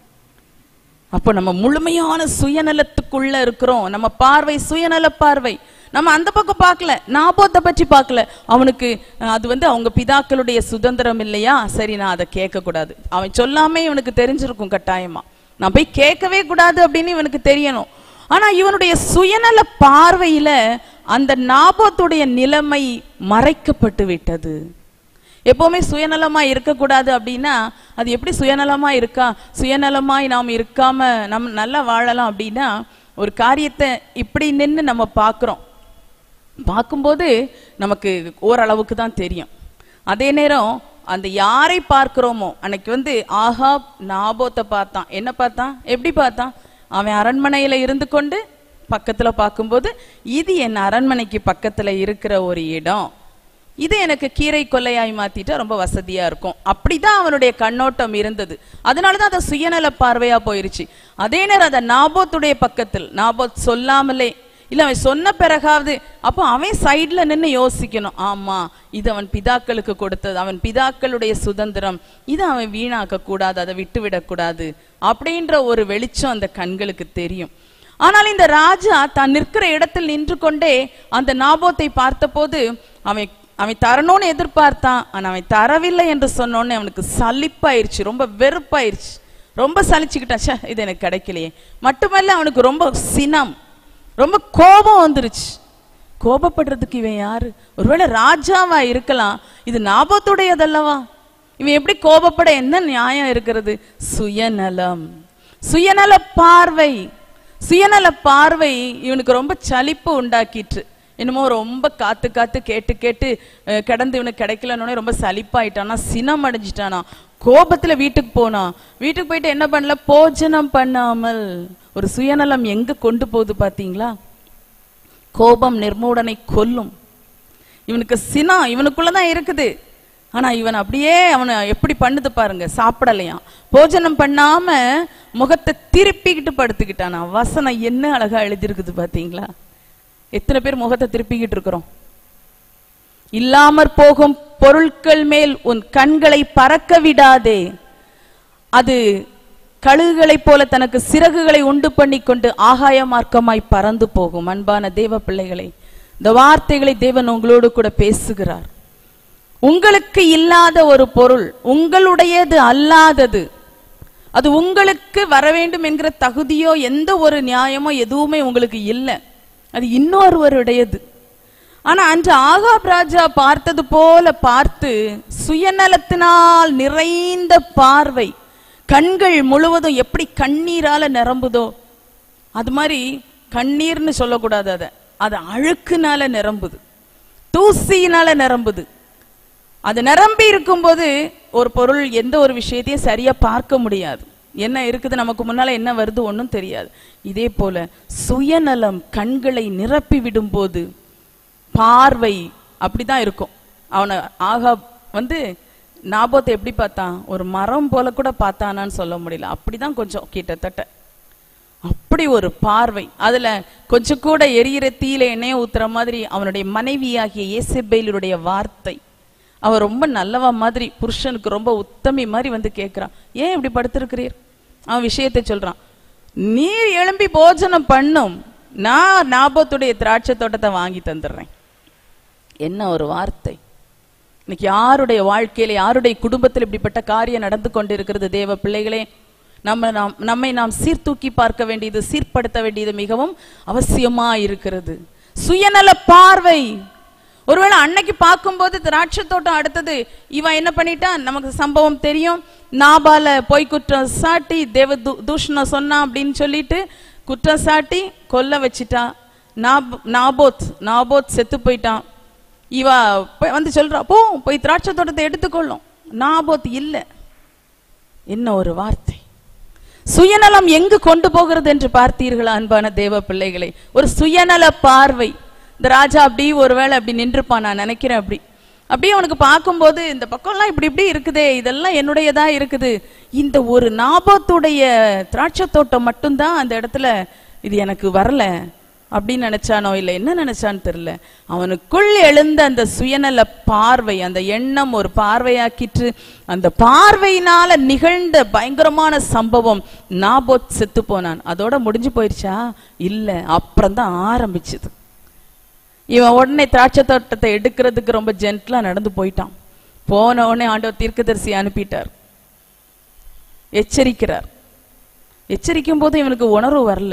அப்போ நம்ம முழுமையான சுயநலத்துக்குள்ள இருக்கிறோம் நம்ம பார்வை சுயநல பார்வை நம்ம அந்த பக்கம் பார்க்கல நாபோத்தை பற்றி பார்க்கல அவனுக்கு அஹ், அது வந்து அவங்க பிதாக்களுடைய சுதந்திரம் இல்லையா சரி நான் அதை கேட்க கூடாது அவன் சொல்லாமே இவனுக்கு தெரிஞ்சிருக்கும் கட்டாயமா நான் போய் கேட்கவே கூடாது அப்படின்னு இவனுக்கு தெரியணும் ஆனா இவனுடைய சுயநல பார்வையில அந்த நாபோத்துடைய நிலைமை மறைக்கப்பட்டு விட்டது எப்பவுமே சுயநலமா இருக்கக்கூடாது அப்படின்னா அது எப்படி சுயநலமா இருக்கா சுயநலமாய் நாம் இருக்காம நம்ம நல்லா வாழலாம் அப்படின்னா ஒரு காரியத்தை இப்படி நின்னு நம்ம பார்க்கிறோம் பார்க்கும்போது நமக்கு ஓரளவுக்கு தான் தெரியும் அதே நேரம் அந்த யாரை பார்க்கிறோமோ அன்னைக்கு வந்து ஆஹா நாபோத்தை பார்த்தான் என்ன பார்த்தான் எப்படி பார்த்தான் அவன் அரண்மனையில இருந்து கொண்டு பக்கத்துல பார்க்கும்போது இது என் அரண்மனைக்கு பக்கத்துல இருக்கிற ஒரு இடம் இது எனக்கு கீரை கொல்லையாய் மாத்திட்டா ரொம்ப வசதியா இருக்கும் அப்படிதான் அவனுடைய கண்ணோட்டம் இருந்தது அதனாலதான் அதை சுயநல பார்வையா போயிருச்சு அதே நேரம் அந்த நாபோத்துடைய பக்கத்தில் நாபோத் சொல்லாமலே இல்ல அவன் சொன்ன பிறகாவது அப்போ அவன் சைடுல நின்னு யோசிக்கணும் ஆமா இது அவன் பிதாக்களுக்கு கொடுத்தது அவன் பிதாக்களுடைய சுதந்திரம் இது அவன் வீணாக்க கூடாது அதை விட்டு விடக்கூடாது அப்படின்ற ஒரு வெளிச்சம் அந்த கண்களுக்கு தெரியும் ஆனால் இந்த ராஜா தான் நிற்கிற இடத்தில் நின்று கொண்டே அந்த நாபோத்தை பார்த்தபோது அவன் அவன் தரணும்னு எதிர்பார்த்தான் ஆனா அவன் தரவில்லை என்று சொன்னோடனே அவனுக்கு சலிப்பாயிருச்சு ரொம்ப வெறுப்பாயிருச்சு ரொம்ப சலிச்சுக்கிட்டான் ச்சே இது எனக்கு கிடைக்கலையே மட்டுமல்ல அவனுக்கு ரொம்ப சினம் ரொம்ப கோபம் வந்துருச்சு கோபப்படுறதுக்கு இவன் யாரு ஒருவேளை ராஜாவா இருக்கலாம் இது நாபத்துடையதல்லவா இவன் எப்படி கோபப்பட என்ன நியாயம் இருக்கிறது சுயநலம் சுயநல பார்வை சுயநல பார்வை இவனுக்கு ரொம்ப சலிப்பு உண்டாக்கிற்று என்னமோ ரொம்ப காத்து காத்து கேட்டு கேட்டு அஹ், கிடந்து இவனுக்கு கிடைக்கலன்னு ரொம்ப சலிப்பாயிட்டானா சினம் அடைஞ்சிட்டானா கோபத்துல வீட்டுக்கு போனான் வீட்டுக்கு போயிட்டு என்ன பண்ணல போஜனம் பண்ணாமல் ஒரு சுயநலம் எங்க கொண்டு போகுது பாத்தீங்களா கோபம் நிர்மூடனை கொல்லும் இவனுக்கு சினம் இவனுக்குள்ளதான் இருக்குது ஆனா இவன் அப்படியே அவனை எப்படி பண்ணுது பாருங்க சாப்பிடலையாம் போஜனம் பண்ணாம முகத்தை திருப்பிக்கிட்டு படுத்துக்கிட்டானா வசனம் என்ன அழகா எழுதியிருக்குது பாத்தீங்களா எத்தனை பேர் முகத்தை திருப்பிக்கிட்டு இருக்கிறோம் இல்லாமற் போகும் பொருட்கள் மேல் உன் கண்களை பறக்க விடாதே அது கழுகுகளைப் போல தனக்கு சிறகுகளை உண்டு பண்ணி கொண்டு ஆகாய மார்க்கமாய் பறந்து போகும் அன்பான தேவ பிள்ளைகளை இந்த வார்த்தைகளை தேவன் உங்களோடு கூட பேசுகிறார் உங்களுக்கு இல்லாத ஒரு பொருள் உங்களுடையது அல்லாதது அது உங்களுக்கு வர வேண்டும் என்கிற தகுதியோ எந்த ஒரு நியாயமோ எதுவுமே உங்களுக்கு இல்லை அது இன்னொருவருடையது ஆனா அன்று ஆகாப் ராஜா பார்த்தது போல பார்த்து சுயநலத்தினால் நிறைந்த பார்வை கண்கள் முழுவதும் எப்படி கண்ணீரால நிரம்புதோ அது மாதிரி கண்ணீர்னு சொல்லக்கூடாது அதை அது அழுக்குனால நிரம்புது தூசியினால நிரம்புது அது நிரம்பி இருக்கும்போது ஒரு பொருள் எந்த ஒரு விஷயத்தையும் சரியா பார்க்க முடியாது என்ன இருக்குது நமக்கு முன்னால என்ன வருது ஒன்றும் தெரியாது இதே போல சுயநலம் கண்களை நிரப்பி விடும்போது பார்வை அப்படிதான் இருக்கும் அவனை ஆகா வந்து நாபோத்தை எப்படி பார்த்தான் ஒரு மரம் போல கூட பார்த்தானான்னு சொல்ல முடியல அப்படிதான் கொஞ்சம் கிட்டத்தட்ட அப்படி ஒரு பார்வை அதுல கொஞ்சம் கூட எரியிற தீயில எண்ணெய ஊத்துற மாதிரி அவனுடைய மனைவியாகிய ஏசபேலுடைய வார்த்தை அவ ரொம்ப நல்லவ மாதிரி புருஷனுக்கு ரொம்ப உத்தமி மாதிரி வந்து கேட்கிறான் ஏன் இப்படி படுத்திருக்கிறீர் அவன் விஷயத்தை சொல்றான் நீர் எழும்பி போஜனம் பண்ணும் நான் நாபத்துடைய திராட்சை தோட்டத்தை வாங்கி தந்துடுறேன் என்ன ஒரு வார்த்தை இன்னைக்கு யாருடைய வாழ்க்கையில யாருடைய குடும்பத்தில் இப்படிப்பட்ட காரியம் நடந்து கொண்டிருக்கிறது தேவ பிள்ளைகளே நம்ம நாம் நம்மை நாம் சீர்தூக்கி பார்க்க வேண்டியது சீர்படுத்த வேண்டியது மிகவும் அவசியமா இருக்கிறது சுயநல பார்வை ஒருவேளை அன்னைக்கு பார்க்கும்போது திராட்சை தோட்டம் அடுத்தது இவன் என்ன பண்ணிட்டான் நமக்கு சம்பவம் தெரியும் நாபால பொய் குற்றம் சாட்டி தேவ தூ- தூஷணம் சொன்னான் அப்படின்னு சொல்லிட்டு குற்றம் சாட்டி கொல்ல வச்சிட்டா நாப்- நாபோத் நாபோத் செத்து போயிட்டான் இவ போய் வந்து சொல்றா போ போய் திராட்சை தோட்டத்தை எடுத்துக்கொள்ளும் நாபோத் இல்ல என்ன ஒரு வார்த்தை சுயநலம் எங்கு கொண்டு போகிறது என்று பார்த்தீர்களா அன்பான தேவ பிள்ளைகளை ஒரு சுயநல பார்வை இந்த ராஜா அப்படி ஒருவேளை அப்படி நின்றுப்பான் நான் நினைக்கிறேன் அப்படி அப்படியே அவனுக்கு பார்க்கும்போது இந்த பக்கம்லாம் இப்படி இப்படி இருக்குதே இதெல்லாம் என்னுடையதா இருக்குது இந்த ஒரு நாபத்துடைய திராட்சை தோட்டம் மட்டும்தான் அந்த இடத்துல இது எனக்கு வரல அப்படின்னு நினைச்சானோ இல்ல என்ன நினைச்சான்னு தெரியல அவனுக்குள் எழுந்த அந்த சுயநல பார்வை அந்த எண்ணம் ஒரு பார்வையாக்கிற்று அந்த பார்வையினால நிகழ்ந்த பயங்கரமான சம்பவம் நாபோத் செத்து போனான் அதோட முடிஞ்சு போயிருச்சா இல்ல அப்புறம் தான் ஆரம்பிச்சது இவன் உடனே திராட்சை தோட்டத்தை எடுக்கிறதுக்கு ரொம்ப ஜென்ட்லா நடந்து போயிட்டான் போன உடனே ஆண்டவர் தீர்க்கதரிசி அனுப்பிட்டார் எச்சரிக்கிறார் எச்சரிக்கும் போது இவனுக்கு உணர்வு வரல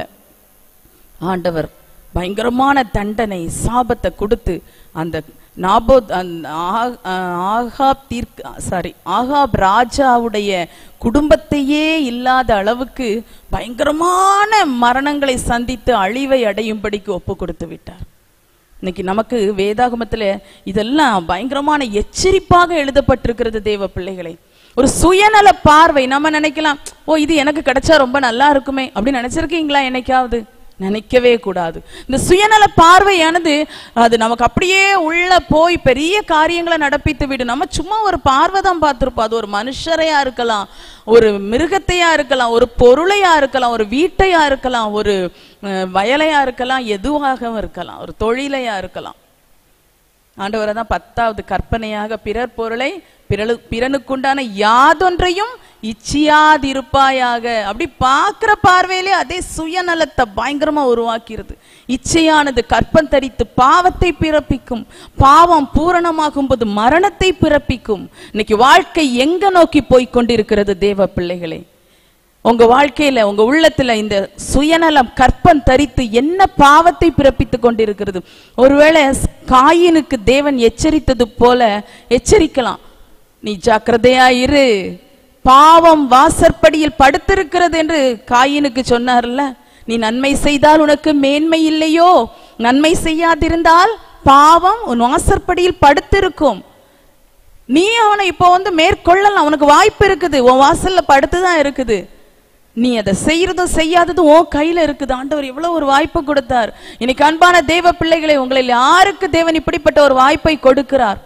ஆண்டவர் பயங்கரமான தண்டனை சாபத்தை கொடுத்து அந்த நாபோத் அந்த ஆ- ஆ- ஆகாப் தீர்க்க சாரி ஆகாப் ராஜாவுடைய குடும்பத்தையே இல்லாத அளவுக்கு பயங்கரமான மரணங்களை சந்தித்து அழிவை அடையும்படிக்கு ஒப்பு கொடுத்து விட்டார் இன்னைக்கு நமக்கு வேதாகமத்துல இதெல்லாம் பயங்கரமான எச்சரிப்பாக எழுதப்பட்டிருக்கிறது தேவ பிள்ளைகளை ஒரு சுயநல பார்வை நம்ம நினைக்கலாம் ஓ இது எனக்கு கிடைச்சா ரொம்ப நல்லா இருக்குமே அப்படின்னு நினைச்சிருக்கீங்களா என்னைக்காவது நினைக்கவே கூடாது இந்த சுயநல பார்வையானது அது நமக்கு அப்படியே உள்ள போய் பெரிய காரியங்களை நடப்பித்து விடும் நம்ம சும்மா ஒரு பார்வை தான் பார்த்திருப்போம் அது ஒரு மனுஷரையா இருக்கலாம் ஒரு மிருகத்தையா இருக்கலாம் ஒரு பொருளையா இருக்கலாம் ஒரு வீட்டையா இருக்கலாம் ஒரு அஹ், வயலையா இருக்கலாம் எதுவாகவும் இருக்கலாம் ஒரு தொழிலையா இருக்கலாம் ஆண்டவரை தான் பத்தாவது கற்பனையாக பிறர் பொருளை பிறலு பிறனுக்குண்டான யாதொன்றையும் இச்சியாதிருப்பாயாக அப்படி பார்க்கிற பார்வையிலே அதே சுயநலத்தை பயங்கரமா உருவாக்கிறது இச்சையானது கற்பம் தரித்து பாவத்தை பிறப்பிக்கும் பாவம் பூரணமாகும் போது மரணத்தை பிறப்பிக்கும் இன்னைக்கு வாழ்க்கை எங்க நோக்கி போய் கொண்டிருக்கிறது தேவ பிள்ளைகளே உங்க வாழ்க்கையில உங்க உள்ளத்துல இந்த சுயநலம் கற்பம் தரித்து என்ன பாவத்தை பிறப்பித்துக் கொண்டிருக்கிறது ஒருவேளை காயினுக்கு தேவன் எச்சரித்தது போல எச்சரிக்கலாம் நீ ஜாக்கிரதையா இரு பாவம் வாசற்படியில் படுத்திருக்கிறது என்று காயினுக்கு சொன்னார்ல நீ நன்மை செய்தால் உனக்கு மேன்மை இல்லையோ நன்மை செய்யாதிருந்தால் பாவம் உன் வாசற்படியில் படுத்திருக்கும் நீ அவனை இப்போ வந்து மேற்கொள்ளலாம் உனக்கு வாய்ப்பு இருக்குது உன் வாசல்ல படுத்துதான் இருக்குது நீ அதை செய்யறதும் செய்யாததும் உன் கையில இருக்குது ஆண்டவர் எவ்வளவு ஒரு வாய்ப்பு கொடுத்தார் இன்னைக்கு அன்பான தேவ பிள்ளைகளை உங்களில் யாருக்கு தேவன் இப்படிப்பட்ட ஒரு வாய்ப்பை கொடுக்கிறார்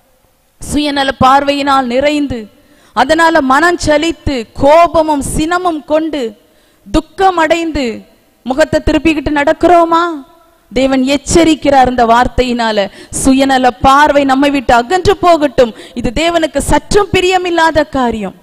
சுயநல பார்வையினால் நிறைந்து அதனால மனம் சலித்து கோபமும் சினமும் கொண்டு துக்கம் அடைந்து முகத்தை திருப்பிக்கிட்டு நடக்கிறோமா தேவன் எச்சரிக்கிறார் இந்த வார்த்தையினால சுயநல பார்வை நம்மை விட்டு அகன்று போகட்டும் இது தேவனுக்கு சற்றும் பிரியமில்லாத காரியம்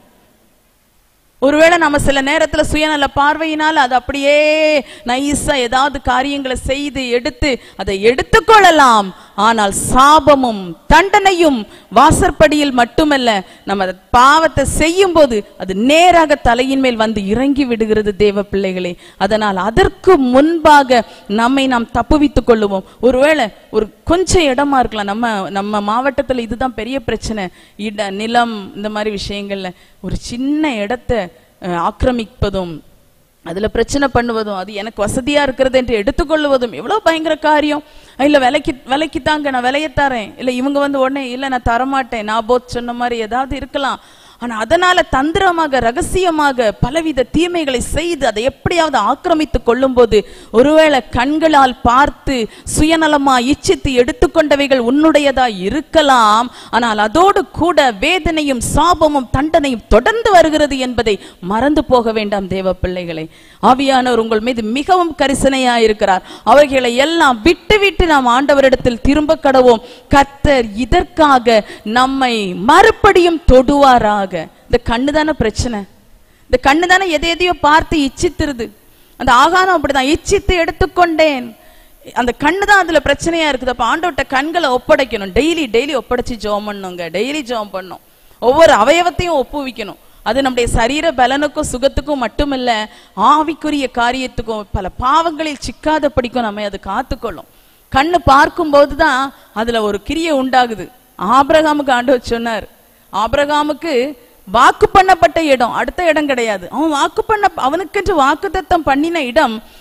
ஒருவேளை நம்ம சில நேரத்துல சுயநல பார்வையினால் அது அப்படியே நைஸா ஏதாவது காரியங்களை செய்து எடுத்து அதை எடுத்துக்கொள்ளலாம் ஆனால் சாபமும் தண்டனையும் வாசற்படியில் மட்டுமல்ல நம்ம அந்த பாவத்தை செய்யும் போது அது நேராக தலையின் மேல் வந்து இறங்கி விடுகிறது தேவ பிள்ளைகளே அதனால் அதற்கு முன்பாக நம்மை நாம் தப்புவித்துக் கொள்ளுவோம் ஒருவேளை ஒரு கொஞ்சம் இடமா இருக்கலாம் நம்ம நம்ம மாவட்டத்துல இதுதான் பெரிய பிரச்சனை இட நிலம் இந்த மாதிரி விஷயங்கள்ல ஒரு சின்ன இடத்த அஹ், ஆக்கிரமிப்பதும் அதுல பிரச்சனை பண்ணுவதும் அது எனக்கு வசதியா இருக்கிறது என்று எடுத்துக்கொள்வதும் எவ்வளவு பயங்கர காரியம் இல்ல விலைக்கு விலைக்கு தாங்க நான் விலைய தரேன் இல்ல இவங்க வந்து உடனே இல்ல நான் தரமாட்டேன் நான் போத் சொன்ன மாதிரி ஏதாவது இருக்கலாம் ஆனா அதனால தந்திரமாக ரகசியமாக பலவித தீமைகளை செய்து அதை எப்படியாவது ஆக்கிரமித்துக் கொள்ளும்போது ஒருவேளை கண்களால் பார்த்து சுயநலமா இச்சித்து எடுத்துக்கொண்டவைகள் உன்னுடையதா இருக்கலாம் ஆனால் அதோடு கூட வேதனையும் சாபமும் தண்டனையும் தொடர்ந்து வருகிறது என்பதை மறந்து போக வேண்டாம் தேவ பிள்ளைகளை ஆவியானவர் உங்கள் மீது மிகவும் கரிசனையா இருக்கிறார் அவர்களை எல்லாம் விட்டு விட்டு நாம் ஆண்டவரிடத்தில் திரும்ப கடவோம் கர்த்தர் இதற்காக நம்மை மறுபடியும் தொடுவாராக இந்த கண்ணு தானே பிரச்சனை இந்த கண்ணு தானே எதை எதையோ பார்த்து இச்சித்திருது அந்த ஆகாரம் அப்படிதான் இச்சித்து எடுத்துக்கொண்டேன் அந்த கண்ணு தான் அதுல பிரச்சனையா இருக்குது அப்ப ஆண்டவர்ட்ட கண்களை ஒப்படைக்கணும் டெய்லி டெய்லி ஒப்படைச்சு ஜெபம் பண்ணுங்க டெய்லி ஜெபம் பண்ணும் ஒவ்வொரு அவயவத்தையும் ஒப்புவிக்கணும் அது நம்முடைய சரீர பலனுக்கும் சுகத்துக்கும் மட்டுமில்ல ஆவிக்குரிய காரியத்துக்கும் பல பாவங்களில் சிக்காத படிக்கும் நம்மை அது காத்துக்கொள்ளும் கண்ணு பார்க்கும்போது தான் அதுல ஒரு கிரியை உண்டாகுது ஆபிரகாமுக்கு ஆண்டவர் சொன்னார் ஆபிரகாமுக்கு வாக்கு பண்ணப்பட்ட இடம் அடுத்த இடம் கிடையாது அவன் வாக்கு பண்ண அவனுக்கென்று வாக்குத்தத்தம் பண்ணின இடம்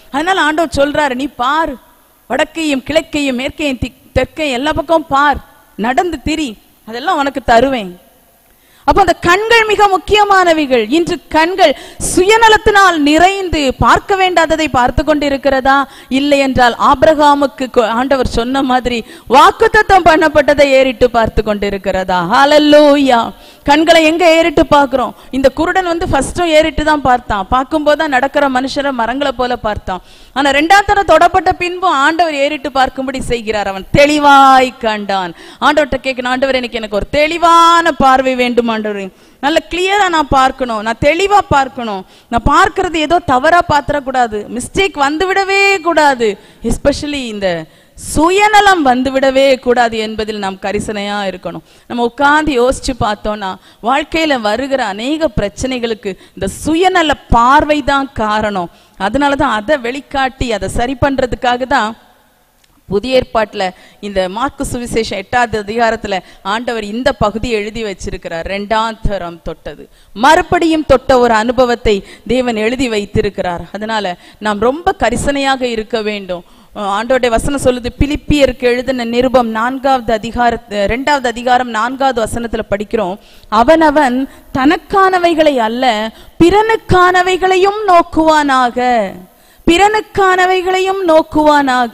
அதனால ஆண்டவர் சொல்றாரு நீ பார் வடக்கையும் கிழக்கையும் மேற்கையும் தி- தெற்கையும் எல்லா பக்கம் பார் நடந்து திரி அதெல்லாம் உனக்கு தருவேன் அப்ப அந்த கண்கள் மிக முக்கியமானவைகள் இன்று கண்கள் சுயநலத்தினால் நிறைந்து பார்க்க வேண்டாததை பார்த்து கொண்டிருக்கிறதா இல்லை என்றால் ஆபிரகாமுக்கு கொ- ஆண்டவர் சொன்ன மாதிரி வாக்குத்தத்தம் பண்ணப்பட்டதை ஏறிட்டு பார்த்து கொண்டிருக்கிறதா ஹalleluya கண்களை எங்க ஏறிட்டு பார்க்கிறோம் இந்த குருடன் வந்து ஃபர்ஸ்டும் ஏறிட்டு தான் பார்த்தான் பார்க்கும்போது தான் நடக்கிற மனுஷரை மரங்களை போல பார்த்தான் ஆனா ரெண்டாம் தரம் தொடப்பட்ட பின்பும் ஆண்டவர் ஏறிட்டு பார்க்கும்படி செய்கிறார் அவன் தெளிவாய் கண்டான் ஆண்டவர்கிட்ட கேட்கணும் ஆண்டவர் எனக்கு எனக்கு ஒரு தெளிவான பார்வை வேண்டும் ஆண்டவரே நல்ல கிளியரா நான் பார்க்கணும் நான் தெளிவா பார்க்கணும் நான் பார்க்கிறது ஏதோ தவறா பாத்திரக்கூடாது மிஸ்டேக் வந்து விடவே கூடாது எஸ்பெஷலி இந்த சுயநலம் வந்துவிடவே கூடாது என்பதில் நாம் கரிசனையா இருக்கணும் நம்ம உட்கார்ந்து யோசிச்சு பார்த்தோம்னா வாழ்க்கையில வருகிற அநேக பிரச்சனைகளுக்கு இந்த சுயநல பார்வை தான் காரணம் அதனாலதான் அதை வெளிக்காட்டி அதை சரி பண்றதுக்காக தான் புதிய ஏற்பாட்டுல இந்த மார்க்கு சுவிசேஷம் எட்டாவது அதிகாரத்துல ஆண்டவர் இந்த பகுதி எழுதி வச்சிருக்கிறார் ரெண்டாம் தரம் தொட்டது மறுபடியும் தொட்ட ஒரு அனுபவத்தை தேவன் எழுதி வைத்திருக்கிறார் அதனால நாம் ரொம்ப கரிசனையாக இருக்க வேண்டும் அஹ் ஆண்டவருடைய வசனம் சொல்லுது பிலிப்பியருக்கு எழுதின நிருபம் நான்காவது அதிகார ரெண்டாவது அதிகாரம் நான்காவது வசனத்துல படிக்கிறோம் அவனவன் தனக்கானவைகளை அல்ல பிறனுக்கானவைகளையும் நோக்குவானாக பிறனுக்கானவைகளையும் நோக்குவானாக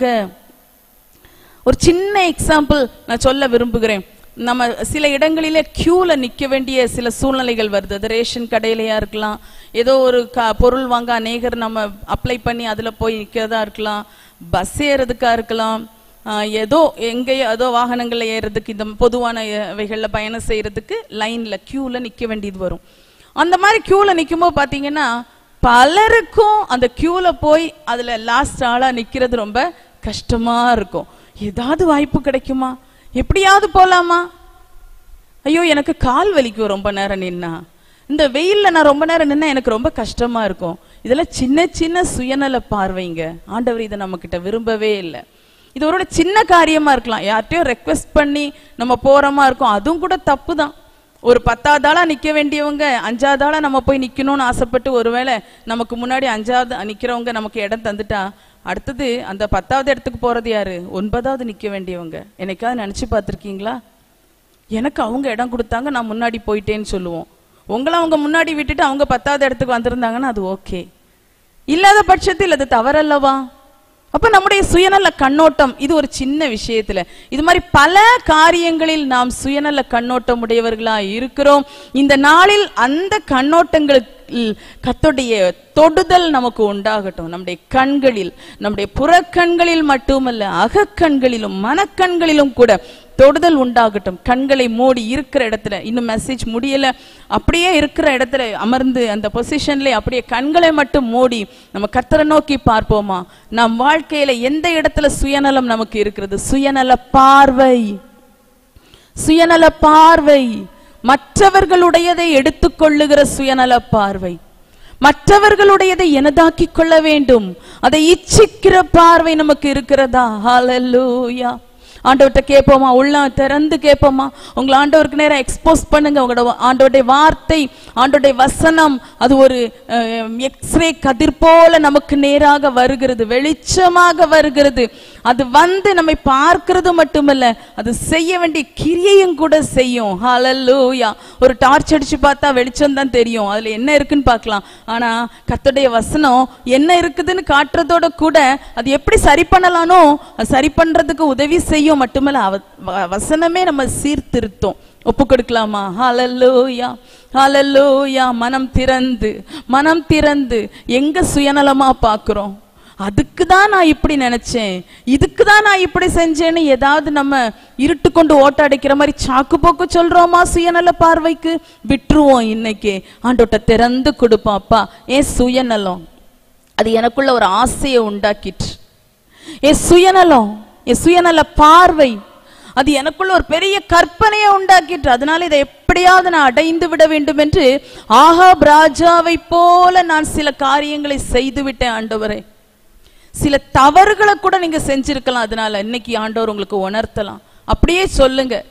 ஒரு சின்ன எக்ஸாம்பிள் நான் சொல்ல விரும்புகிறேன் நம்ம சில இடங்களிலே கியூல நிக்க வேண்டிய சில சூழ்நிலைகள் வருது அது ரேஷன் கடையிலயா இருக்கலாம் ஏதோ ஒரு க பொருள் வாங்க அநேகர் நம்ம அப்ளை பண்ணி அதுல போய் நிக்கிறதா இருக்கலாம் பஸ் ஏறதுக்கா இருக்கலாம் ஆஹ் ஏதோ எங்கேயோ ஏதோ வாகனங்கள்ல ஏறதுக்கு இந்த பொதுவான அவைகள்ல பயணம் செய்யறதுக்கு லைன்ல கியூல நிக்க வேண்டியது வரும் அந்த மாதிரி கியூல நிக்கும்போது பாத்தீங்கன்னா பலருக்கும் அந்த கியூல போய் அதுல லாஸ்ட் ஆளா நிக்கிறது ரொம்ப கஷ்டமா இருக்கும் ஏதாவது வாய்ப்பு கிடைக்குமா எப்படியாவது போலாமா ஐயோ எனக்கு கால் வலிக்கும் ரொம்ப நேரம் நின்னா இந்த வெயில்ல நான் ரொம்ப நேரம் நின்னா எனக்கு ரொம்ப கஷ்டமா இருக்கும் இதெல்லாம் சின்ன சின்ன சுயநல பார்வைங்க ஆண்டவர் இதை நம்ம கிட்ட விரும்பவே இல்லை இது ஒரு சின்ன காரியமா இருக்கலாம் யார்கிட்டயும் ரெக்வெஸ்ட் பண்ணி நம்ம போறோமா இருக்கோம் அதுவும் கூட தப்பு தான் ஒரு பத்தாவது ஆளா நிக்க வேண்டியவங்க அஞ்சாவது ஆளா நம்ம போய் நிக்கணும்னு ஆசைப்பட்டு ஒருவேளை நமக்கு முன்னாடி அஞ்சாவது நிக்கிறவங்க நமக்கு இடம் தந்துட்டா அடுத்தது அந்த பத்தாவது இடத்துக்கு போறது யாரு ஒன்பதாவது நிக்க வேண்டியவங்க என்னைக்காவது நினைச்சு பார்த்திருக்கீங்களா எனக்கு அவங்க இடம் கொடுத்தாங்க நான் முன்னாடி போயிட்டேன்னு சொல்லுவோம் உங்களை அவங்க முன்னாடி விட்டுட்டு அவங்க பத்தாவது இடத்துக்கு வந்திருந்தாங்கன்னா அது ஓகே இல்லாத பட்சத்தில் அது தவறல்லவா அப்ப நம்முடைய சுயநல கண்ணோட்டம் இது ஒரு சின்ன விஷயத்துல இது மாதிரி பல காரியங்களில் நாம் சுயநல கண்ணோட்டம் உடையவர்களா இருக்கிறோம் இந்த நாளில் அந்த கண்ணோட்டங்களுக்கு கத்துடைய தொடுதல் நமக்கு உண்டாகட்டும் நம்முடைய கண்களில் நம்முடைய புறக்கண்களில் மட்டுமல்ல அகக்கண்களிலும் மனக்கண்களிலும் கூட தொடுதல் உண்டாகட்டும் கண்களை மூடி இருக்கிற இடத்துல இன்னும் மெசேஜ் முடியல அப்படியே இருக்கிற இடத்துல அமர்ந்து அந்த பொசிஷன்ல அப்படியே கண்களை மட்டும் மூடி நம்ம கத்தரை நோக்கி பார்ப்போமா நம் வாழ்க்கையில எந்த இடத்துல சுயநலம் நமக்கு இருக்கிறது சுயநல பார்வை சுயநல பார்வை மற்றவர்களுடையதை எடுத்துக்கொள்ளுகிற சுயநல பார்வை மற்றவர்களுடையதை எனதாக்கிக் கொள்ள வேண்டும் அதை இச்சிக்கிற பார்வை நமக்கு இருக்கிறதா ஹalleluya ஆண்டவர்கிட்ட கேட்போமா உள்ள திறந்து கேட்போமா உங்களை ஆண்டவருக்கு நேரம் எக்ஸ்போஸ் பண்ணுங்க உங்களோட ஆண்டவருடைய வார்த்தை ஆண்டவருடைய வசனம் அது ஒரு எக்ஸ்ரே கதிர் போல நமக்கு நேராக வருகிறது வெளிச்சமாக வருகிறது அது வந்து நம்மை பார்க்கிறது மட்டுமல்ல அது செய்ய வேண்டிய கிரியையும் கூட செய்யும் ஹalleluya ஒரு டார்ச் அடிச்சு பார்த்தா வெளிச்சம் தான் தெரியும் அதுல என்ன இருக்குன்னு பார்க்கலாம் ஆனா கர்த்தருடைய வசனம் என்ன இருக்குதுன்னு காட்டுறதோட கூட அது எப்படி சரி பண்ணலானோ அது சரி பண்றதுக்கு உதவி செய்யும் மட்டுமல்ல அவ- வ- வசனமே நம்ம சீர்திருத்தம் ஒப்பு கொடுக்கலாமா ஹalleluya ஹalleluya மனம் திறந்து மனம் திறந்து எங்க சுயநலமா பார்க்கிறோம் அதுக்கு தான் நான் இப்படி நினைச்சேன் இதுக்கு தான் நான் இப்படி செஞ்சேன்னு ஏதாவது நம்ம இருட்டு கொண்டு ஓட்ட அடிக்கிற மாதிரி சாக்கு போக்கு சொல்றோமா சுயநல பார்வைக்கு விட்டுருவோம் இன்னைக்கு ஆண்டோட்ட திறந்து கொடுப்போம் அப்பா ஏன் சுயநலம் அது எனக்குள்ள ஒரு ஆசையை உண்டாக்கிற்று என் சுயநலம் என் சுயநல பார்வை அது எனக்குள்ள ஒரு பெரிய கற்பனையை உண்டாக்கிற்று அதனால இதை எப்படியாவது நான் அடைந்து விட வேண்டும் என்று ஆகாப் ராஜாவை போல நான் சில காரியங்களை செய்து விட்டேன் ஆண்டவரே சில தவறுகளை கூட நீங்க செஞ்சிருக்கலாம் அதனால இன்னைக்கு ஆண்டவர் உங்களுக்கு உணர்த்தலாம் அப்படியே சொல்லுங்க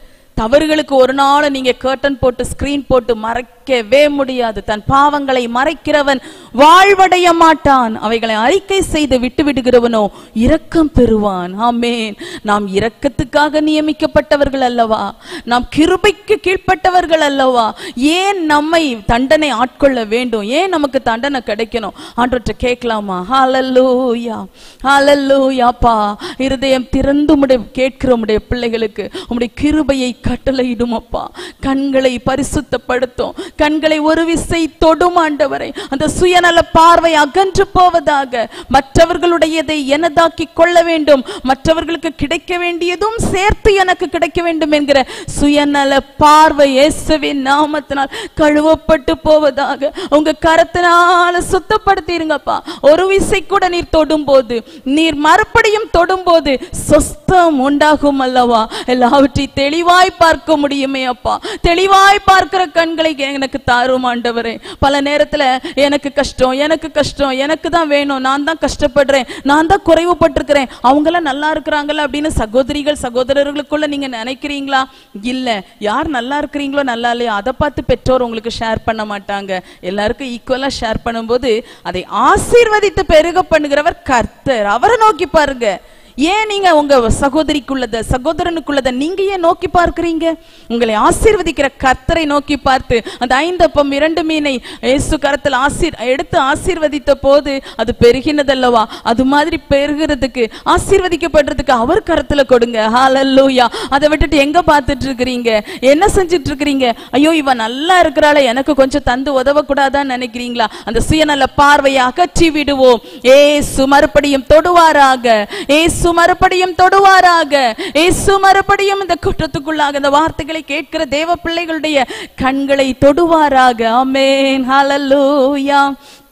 தவறுகளுக்கு ஒரு நாள் நீங்க கர்டன் போட்டு ஸ்கிரீன் போட்டு மறைக்கவே முடியாது தன் பாவங்களை மறைக்கிறவன் வாழ்வடைய மாட்டான் அவைகளை அறிக்கை செய்து விட்டு விடுகிறவனோ இரக்கம் பெறுவான் ஆமென் நாம் இரக்கத்துக்காக நியமிக்கப்பட்டவர்கள் அல்லவா நாம் கிருபைக்கு கீழ்ப்பட்டவர்கள் அல்லவா ஏன் நம்மை தண்டனை ஆட்கொள்ள வேண்டும் ஏன் நமக்கு தண்டனை கிடைக்கணும் ஆண்டவற்றை கேட்கலாமா ஹalleluya ஹalleluyaப்பா இருதயம் திறந்து உம்முடைய கேட்கிற உம்முடைய பிள்ளைகளுக்கு உம்முடைய கிருபையை கட்டளையிடும் அப்பா கண்களை பரிசுத்தப்படுத்தும் கண்களை ஒரு விசை தொடும் ஆண்டவரை அந்த சுயநல பார்வை அகன்று போவதாக மற்றவர்களுடையதை எனதாக்கி கொள்ள வேண்டும் மற்றவர்களுக்கு கிடைக்க வேண்டியதும் சேர்த்து எனக்கு கிடைக்க வேண்டும் என்கிற சுயநல பார்வை இயேசுவின் நாமத்தினால் கழுவப்பட்டு போவதாக உங்க கரத்தினால சுத்தப்படுத்திருங்கப்பா ஒரு விசை கூட நீர் தொடும்போது நீர் மறுபடியும் தொடும்போது சொஸ்தம் உண்டாகும் அல்லவா எல்லாவற்றையும் தெளிவாய் பார்க்க முடியுமே அப்பா தெளிவாய் பார்க்கிற கண்களை எனக்கு தாரும் ஆண்டவரே பல நேரத்துல எனக்கு கஷ்டம் எனக்கு கஷ்டம் எனக்கு தான் வேணும் நான் தான் கஷ்டப்படுறேன் நான் தான் குறைவுபட்டிருக்கிறேன் அவங்களாம் நல்லா இருக்கிறாங்களா அப்படின்னு சகோதரிகள் சகோதரர்களுக்குள்ள நீங்க நினைக்கிறீங்களா இல்ல யார் நல்லா இருக்கிறீங்களோ நல்லா இல்லையோ அதை பார்த்து பெற்றோர் உங்களுக்கு ஷேர் பண்ண மாட்டாங்க எல்லாருக்கும் ஈக்குவலா ஷேர் பண்ணும்போது அதை ஆசீர்வதித்து பெருக பண்ணுகிறவர் கர்த்தர் அவரை நோக்கி பாருங்க ஏன் நீங்க உங்க சகோதரிக்குள்ளத சகோதரனுக்குள்ளத நீங்க ஏன் நோக்கி பார்க்கிறீங்க உங்களை ஆசீர்வதிக்கிற கர்த்தரை நோக்கி பார்த்து அந்த ஐந்தப்பம் இரண்டு மீனை இயேசு கரத்தில் ஆசீர் எடுத்து ஆசீர்வதித்த போது அது பெருகினதல்லவா அது மாதிரி பெருகிறதுக்கு ஆசீர்வதிக்கப்படுறதுக்கு அவர் கரத்துல கொடுங்க ஹalleluya அதை விட்டுட்டு எங்க பார்த்துட்டு இருக்கிறீங்க என்ன செஞ்சுட்டு இருக்கிறீங்க ஐயோ இவ நல்லா இருக்கிறாளே எனக்கு கொஞ்சம் தந்து உதவக்கூடாதான்னு நினைக்கிறீங்களா அந்த சுயநல பார்வையை அகற்றி விடுவோம் ஏசு மறுபடியும் தொடுவாராக ஏசு மறுபடியும் தொடுவாராக ஏசு மறுபடியும் இந்த குற்றத்துக்குள்ளாக இந்த வார்த்தைகளை கேட்கிற தேவ பிள்ளைகளுடைய கண்களை தொடுவாராக ஆமென் ஹalleluya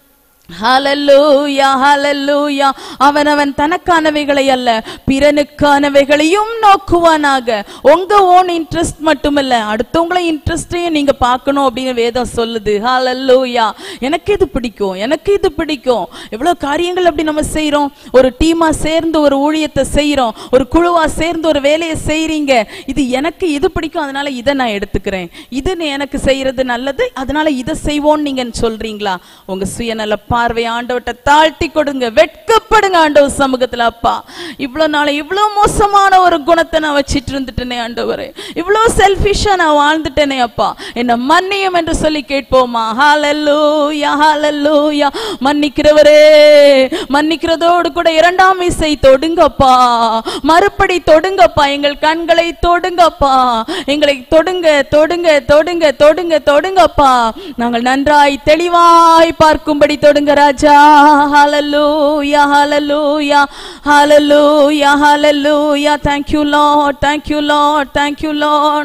ஹalleluya ஹalleluya அவனவன் தனக்கானவைகளை அல்ல பிறனுக்கானவைகளையும் நோக்குவானாக உங்க ஓன் இன்ட்ரெஸ்ட் மட்டுமல்ல அடுத்தவங்களை இன்ட்ரெஸ்டையும் நீங்க பார்க்கணும் அப்படின்னு வேதம் சொல்லுது ஹalleluya எனக்கு இது பிடிக்கும் எனக்கு இது பிடிக்கும் எவ்வளவு காரியங்கள் அப்படி நம்ம செய்றோம் ஒரு டீமா சேர்ந்து ஒரு ஊழியத்தை செய்றோம் ஒரு குழுவா சேர்ந்து ஒரு வேலையை செய்றீங்க இது எனக்கு இது பிடிக்கும் அதனால இதை நான் எடுத்துக்கிறேன் இது நீ எனக்கு செய்யறது நல்லது அதனால இதை செய்வோம்னு நீங்க சொல்றீங்களா உங்க சுயநல பார்வை ஆண்டவட்ட தாழ்த்தி கொடுங்க வெட்கப்படுங்க ஆண்டவர் சமூகத்துல அப்பா இவ்வளவு நாள் இவ்வளவு மோசமான ஒரு குணத்தை நான் வச்சிட்டு இருந்துட்டேனே ஆண்டவரே இவ்வளவு செல்ஃபிஷா நான் வாழ்ந்துட்டேனே அப்பா என்ன மன்னியும் என்று சொல்லி கேட்போமா ஹalleluya ஹalleluya மன்னிக்கிறவரே மன்னிக்கிறதோடு கூட இரண்டாம் இசை தொடுங்கப்பா மறுபடி தொடுங்கப்பா எங்கள் கண்களை தொடுங்கப்பா எங்களை தொடுங்க தொடுங்க தொடுங்க தொடுங்க தொடுங்கப்பா நாங்கள் நன்றாய் தெளிவாய் பார்க்கும்படி தொடுங்க ராஜா ஹalleluya ஹalleluya ஹalleluya ஹalleluya thank you lord thank you lord thank you lord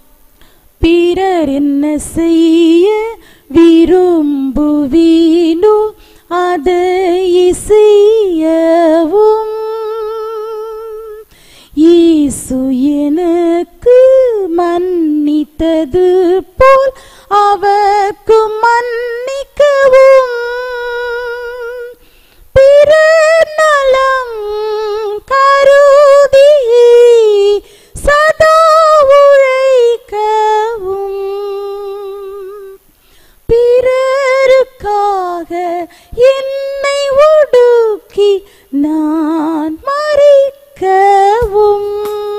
பிறர் என்ன செய்ய விரும்புவீனோ அதை செய்யவும் இயேசு எனக்கு மன்னித்தது போல் அவர்க்கு மன்னிக்கவும் பிறர் நலம் கருதி சதா உழைக்கவும் பிறருக்காக என்னை ஒடுக்கி நான் மறிக்கவும்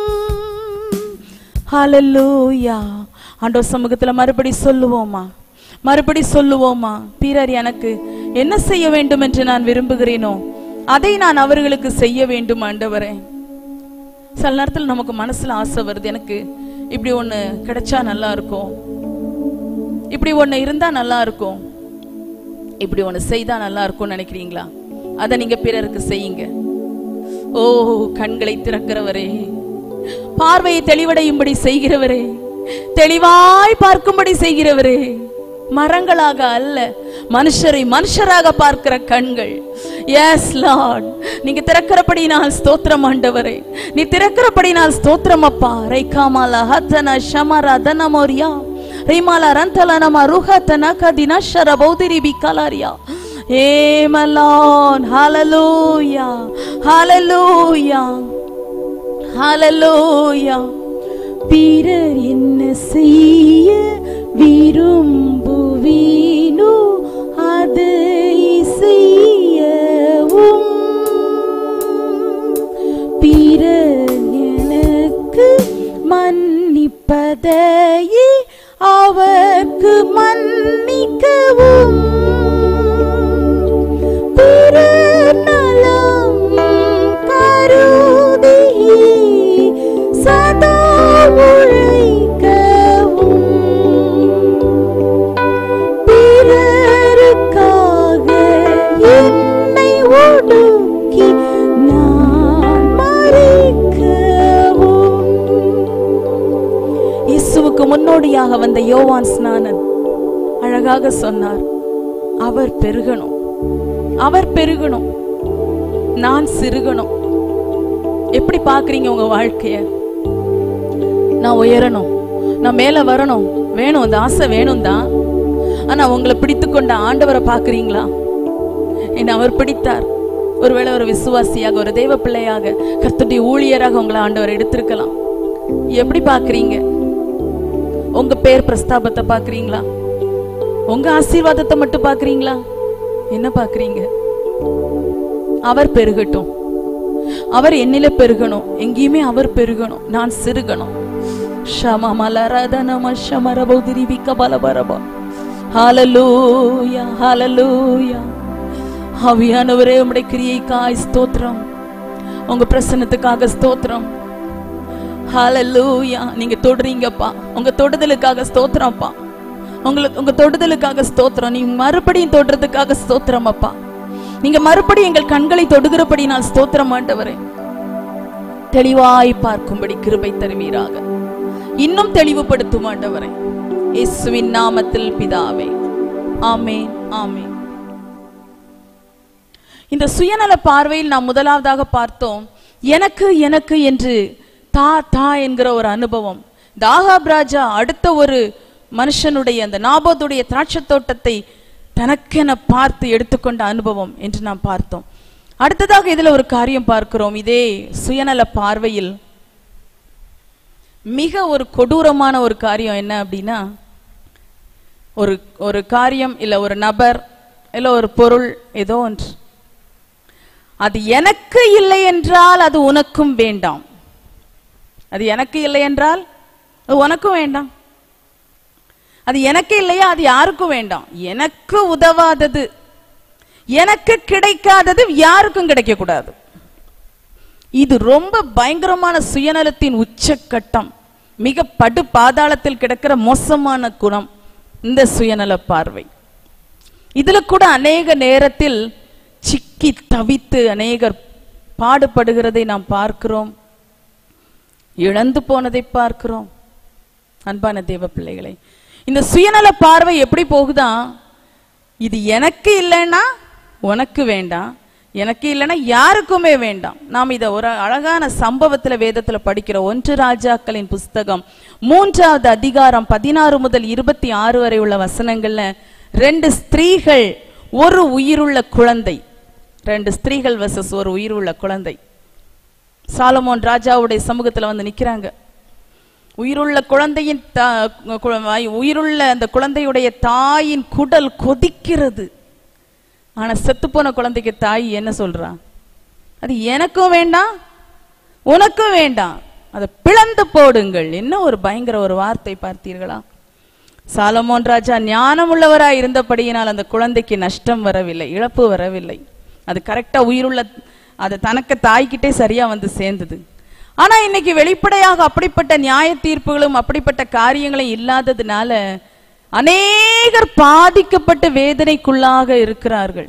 ஹalleluya ஆண்டவர் சமூகத்துல மறுபடி சொல்லுவோமா மறுபடி சொல்லுவோமா பிறர் எனக்கு என்ன செய்ய வேண்டும் என்று நான் விரும்புகிறேனோ அதை நான் அவர்களுக்கு செய்ய வேண்டும் ஆண்டவரே சில நேரத்துல நமக்கு மனசுல ஆசை வருது எனக்கு இப்படி ஒண்ணு கிடைச்சா நல்லா இருக்கும் இப்படி ஒண்ணு இருந்தா நல்லா இருக்கும் இப்படி ஒண்ணு செய்தா நல்லா இருக்கும்னு நினைக்கிறீங்களா அதை நீங்க பிறருக்கு செய்யுங்க ஓ கண்களை திறக்கிறவரே பார்வையை தெளிவடையும்படி செய்கிறவரே தெளிவாய் பார்க்கும்படி செய்கிறவரே மரங்களாக அல்ல மனுஷரை மனுஷராக பார்க்கிற கண்கள் எஸ் லார்ட் நீங்க திறக்கிறபடினால் ஸ்தோத்திரம் ஆண்டவரே நீ திறக்கிறபடினால் ஸ்தோத்திரம் அப்பா ரைகாமாலா ஹத்தன ஷமரா தனமோரியா ரிமாலா ரந்தலனமா ருஹத்தன கதின ஷர பௌதிரி பிகலாரியா ஏமலான் ஹalleluya ஹalleluya ஹalleluya பிறர் என்ன செய்ய விரும்புவீனோ அதை செய்யவும் பிறர் எனக்கு மன்னிப்பதையே அவர்க்கு மன்னிக்கவும் பிறர் நலம் கருதி சதா உழைக்கவும் பிறருக்காக என்னை ஒடுக்கி நான் மறிக்கவும் இயேசுவுக்கு முன்னோடியாக வந்த யோவான் ஸ்நானன் அழகாக சொன்னார் அவர் பெருகணும் அவர் பெருகணும் நான் சிறுகணும் எப்படி பாக்குறீங்க உங்க வாழ்க்கைய நான் உயரணும் நான் மேல வரணும் வேணும் அந்த ஆசை வேணும் தான் ஆனா உங்களை பிடித்து கொண்ட ஆண்டவரை பாக்குறீங்களா என்ன அவர் பிடித்தார் ஒருவேளை ஒரு விசுவாசியாக ஒரு தெய்வ பிள்ளையாக கர்த்தருடைய ஊழியராக உங்களை ஆண்டவர் எடுத்திருக்கலாம் எப்படி பாக்குறீங்க உங்க பேர் பிரஸ்தாபத்தை பாக்குறீங்களா உங்க ஆசீர்வாதத்தை மட்டும் பாக்குறீங்களா என்ன பாக்குறீங்க அவர் பெருகட்டும் அவர் என்னில பெருகணும் எங்கேயுமே அவர் பெருகணும் நான் சிறுகணும் ஷம மலரதனம ஷமரபௌதிரி விக்க பலபரபா ஹalleluya ஹalleluya ஆவியானவரே உம்முடைய கிரியைக்காய் ஸ்தோத்திரம் உங்க பிரசன்னத்துக்காக ஸ்தோத்திரம் ஹalleluya நீங்க தொடுறீங்கப்பா உங்க தொடுதலுக்காக ஸ்தோத்திரம்ப்பா உங்களுக்கு உங்க தொடுதலுக்காக ஸ்தோத்திரம் நீங்க மறுபடியும் தொடுறதுக்காக ஸ்தோத்திரம் அப்பா நீங்க மறுபடியும் எங்கள் கண்களை தொடுகிறபடி நான் ஸ்தோத்திரம் ஆண்டவரே தெளிவாய் பார்க்கும்படி கிருபை தருவீராக இன்னும் தெளிவுபடுத்தும் ஆண்டவரே இயேசுவின் நாமத்தில் பிதாவே ஆமென் ஆமென் இந்த சுயநல பார்வையில் நாம் முதலாவதாக பார்த்தோம் எனக்கு எனக்கு என்று தா தா என்கிற ஒரு அனுபவம் தாகாப் ராஜா அடுத்த ஒரு மனுஷனுடைய அந்த நாபோத்துடைய திராட்சை தோட்டத்தை தனக்கென பார்த்து எடுத்துக்கொண்ட அனுபவம் என்று நாம் பார்த்தோம் அடுத்ததாக இதுல ஒரு காரியம் பார்க்கிறோம் இதே சுயநல பார்வையில் மிக ஒரு கொடூரமான ஒரு காரியம் என்ன அப்படின்னா ஒரு ஒரு காரியம் இல்ல ஒரு நபர் இல்ல ஒரு பொருள் ஏதோ ஒன்று அது எனக்கு இல்லை என்றால் அது உனக்கும் வேண்டாம் அது எனக்கு இல்லை என்றால் அது உனக்கும் வேண்டாம் அது எனக்கு இல்லையா அது யாருக்கும் வேண்டாம் எனக்கு உதவாதது எனக்கு கிடைக்காதது யாருக்கும் கிடைக்க கூடாது இது ரொம்ப பயங்கரமான சுயநலத்தின் உச்சக்கட்டம் மிக படு பாதாளத்தில் கிடக்கிற மோசமான குணம் இந்த சுயநல பார்வை இதுல கூட அநேக நேரத்தில் சிக்கி தவித்து அநேகர் பாடுபடுகிறதை நாம் பார்க்கிறோம் இழந்து போனதை பார்க்கிறோம் அன்பான தேவ பிள்ளைகளை இந்த சுயநல பார்வை எப்படி போகுதா இது எனக்கு இல்லைன்னா உனக்கு வேண்டாம் எனக்கு இல்லைன்னா யாருக்குமே வேண்டாம் நாம் இதை ஒரு அழகான சம்பவத்துல வேதத்துல படிக்கிற ஒன்று ராஜாக்களின் புஸ்தகம் மூன்றாவது அதிகாரம் பதினாறு முதல் இருபத்தி ஆறு வரை உள்ள வசனங்கள்ல ரெண்டு ஸ்திரீகள் ஒரு உயிருள்ள குழந்தை ரெண்டு ஸ்திரீகள் வசஸ் ஒரு உயிருள்ள குழந்தை சாலமோன் ராஜாவுடைய சமூகத்துல வந்து நிக்கிறாங்க உயிருள்ள குழந்தையின் தா- கு- உயிருள்ள அந்த குழந்தையுடைய தாயின் குடல் கொதிக்கிறது ஆனா செத்துப்போன குழந்தைக்கு தாய் என்ன சொல்றா அது எனக்கும் வேண்டாம் உனக்கும் வேண்டாம் அதை பிளந்து போடுங்கள் என்ன ஒரு பயங்கர ஒரு வார்த்தை பார்த்தீர்களா சாலமோன் ராஜா ஞானம் உள்ளவராய் இருந்தபடியினால் அந்த குழந்தைக்கு நஷ்டம் வரவில்லை இழப்பு வரவில்லை அது கரெக்டா உயிருள்ள அது தனக்கு தாய்கிட்டே சரியா வந்து சேர்ந்தது ஆனா இன்னைக்கு வெளிப்படையாக அப்படிப்பட்ட நியாய தீர்ப்புகளும் அப்படிப்பட்ட காரியங்களும் இல்லாததுனால அநேகர் பாதிக்கப்பட்டு வேதனைக்குள்ளாக இருக்கிறார்கள்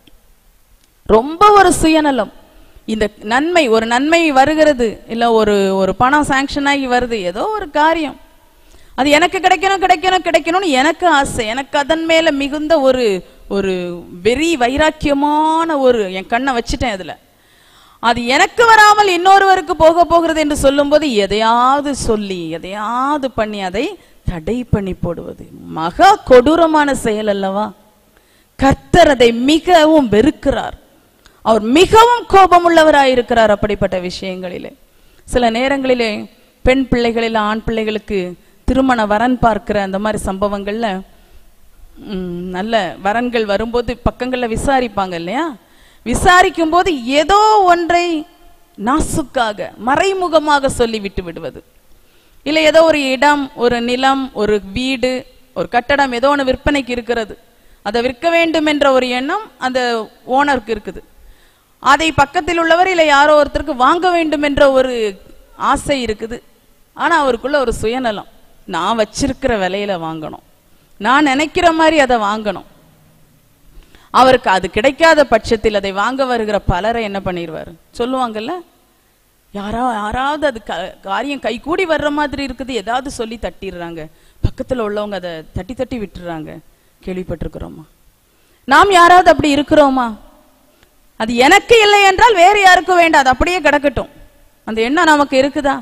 ரொம்ப ஒரு சுயநலம் இந்த நன்மை ஒரு நன்மை வருகிறது இல்ல ஒரு ஒரு பணம் சாங்ஷன் ஆகி வருது ஏதோ ஒரு காரியம் அது எனக்கு கிடைக்கணும் கிடைக்கணும் கிடைக்கணும்னு எனக்கு ஆசை எனக்கு அதன் மேல மிகுந்த ஒரு ஒரு வெறி வைராக்கியமான ஒரு என் கண்ணை வச்சுட்டேன் அதுல அது எனக்கு வராமல் இன்னொருவருக்கு போக போகிறது என்று சொல்லும்போது எதையாவது சொல்லி எதையாவது பண்ணி அதை தடை பண்ணி போடுவது மகா கொடூரமான செயல் அல்லவா கர்த்தர் அதை மிகவும் வெறுக்கிறார் அவர் மிகவும் கோபமுள்ளவராய் இருக்கிறார் அப்படிப்பட்ட விஷயங்களிலே சில நேரங்களிலே பெண் பிள்ளைகளில் ஆண் பிள்ளைகளுக்கு திருமண வரன் பார்க்கிற அந்த மாதிரி சம்பவங்கள்ல ம், நல்ல வரன்கள் வரும்போது பக்கங்கள்ல விசாரிப்பாங்க இல்லையா விசாரிக்கும் போது ஏதோ ஒன்றை நாசுக்காக மறைமுகமாக சொல்லி விட்டு விடுவது இல்லை ஏதோ ஒரு இடம் ஒரு நிலம் ஒரு வீடு ஒரு கட்டடம் ஏதோ ஒன்று விற்பனைக்கு இருக்கிறது அதை விற்க வேண்டும் என்ற ஒரு எண்ணம் அந்த ஓனருக்கு இருக்குது அதை பக்கத்தில் உள்ளவர் இல்லை யாரோ ஒருத்தருக்கு வாங்க வேண்டும் என்ற ஒரு ஆசை இருக்குது ஆனா அவருக்குள்ள ஒரு சுயநலம் நான் வச்சிருக்கிற விலையில வாங்கணும் நான் நினைக்கிற மாதிரி அதை வாங்கணும் அவருக்கு அது கிடைக்காத பட்சத்தில் அதை வாங்க வருகிற பலரை என்ன பண்ணிடுவார் சொல்லுவாங்கல்ல யாரா யாராவது அது க- காரியம் கைகூடி வர்ற மாதிரி இருக்குது ஏதாவது சொல்லி தட்டிடுறாங்க பக்கத்துல உள்ளவங்க அதை தட்டி தட்டி விட்டுறாங்க கேள்விப்பட்டிருக்கிறோமா நாம் யாராவது அப்படி இருக்கிறோமா அது எனக்கு இல்லை என்றால் வேறு யாருக்கும் வேண்டாம் அது அப்படியே கிடக்கட்டும் அந்த எண்ணம் நமக்கு இருக்குதா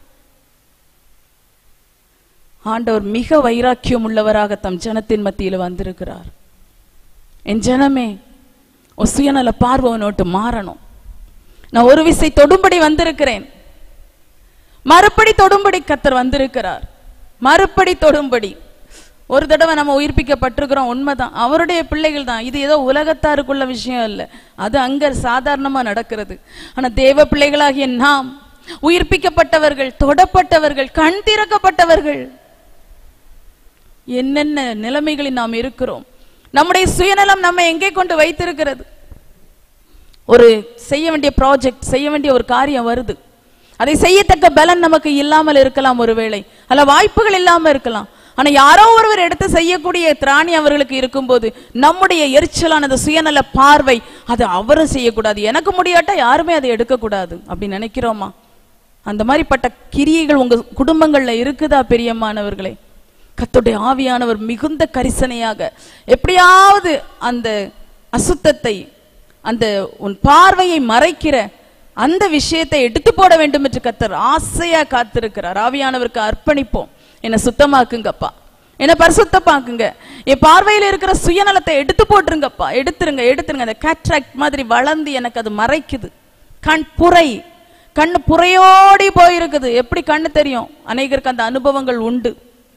ஆண்டவர் மிக வைராக்கியம் உள்ளவராக தம் ஜனத்தின் மத்தியில் வந்திருக்கிறார் என் ஜனமே உன் சுயநல பார்வை நோட்டு மாறணும் நான் ஒரு விசை தொடும்படி வந்திருக்கிறேன் மறுபடி தொடும்படி கத்தர் வந்திருக்கிறார் மறுபடி தொடும்படி ஒரு தடவை நம்ம உயிர்ப்பிக்கப்பட்டிருக்கிறோம் உண்மைதான் அவருடைய பிள்ளைகள் தான் இது ஏதோ உலகத்தாருக்குள்ள விஷயம் இல்ல அது அங்க சாதாரணமா நடக்கிறது ஆனா தேவ பிள்ளைகளாகிய நாம் உயிர்ப்பிக்கப்பட்டவர்கள் தொடப்பட்டவர்கள் கண் திறக்கப்பட்டவர்கள் என்னென்ன நிலைமைகளில் நாம் இருக்கிறோம் நம்முடைய சுயநலம் நம்ம எங்கே கொண்டு வைத்திருக்கிறது ஒரு செய்ய வேண்டிய ப்ராஜெக்ட் செய்ய வேண்டிய ஒரு காரியம் வருது அதை செய்யத்தக்க பலன் நமக்கு இல்லாமல் இருக்கலாம் ஒருவேளை அல்ல வாய்ப்புகள் இல்லாம இருக்கலாம் ஆனா யாரோ ஒருவர் எடுத்து செய்யக்கூடிய திராணி அவர்களுக்கு இருக்கும்போது நம்முடைய எரிச்சலானது சுயநல பார்வை அது அவரும் செய்யக்கூடாது எனக்கு முடியாட்டா யாருமே அதை எடுக்கக்கூடாது அப்படி நினைக்கிறோமா அந்த மாதிரிப்பட்ட கிரியைகள் உங்க குடும்பங்கள்ல இருக்குதா பெரியம்மானவர்களே கர்த்தருடைய ஆவியானவர் மிகுந்த கரிசனையாக எப்படியாவது அந்த அசுத்தத்தை அந்த உன் பார்வையை மறைக்கிற அந்த விஷயத்தை எடுத்து போட வேண்டும் என்று கத்தர் ஆசையா காத்திருக்கிறார் ஆவியானவருக்கு அர்ப்பணிப்போம் என்னை சுத்தமாக்குங்கப்பா என்னை பரிசுத்தமாக்குங்க என் பார்வையில இருக்கிற சுயநலத்தை எடுத்து போட்டுருங்கப்பா எடுத்துருங்க எடுத்துருங்க அந்த கேட்ராக்ட் மாதிரி வளர்ந்து எனக்கு அது மறைக்குது கண் புரை கண்ணு புறையோடி போயிருக்குது எப்படி கண்ணு தெரியும் அநேகருக்கு அந்த அனுபவங்கள் உண்டு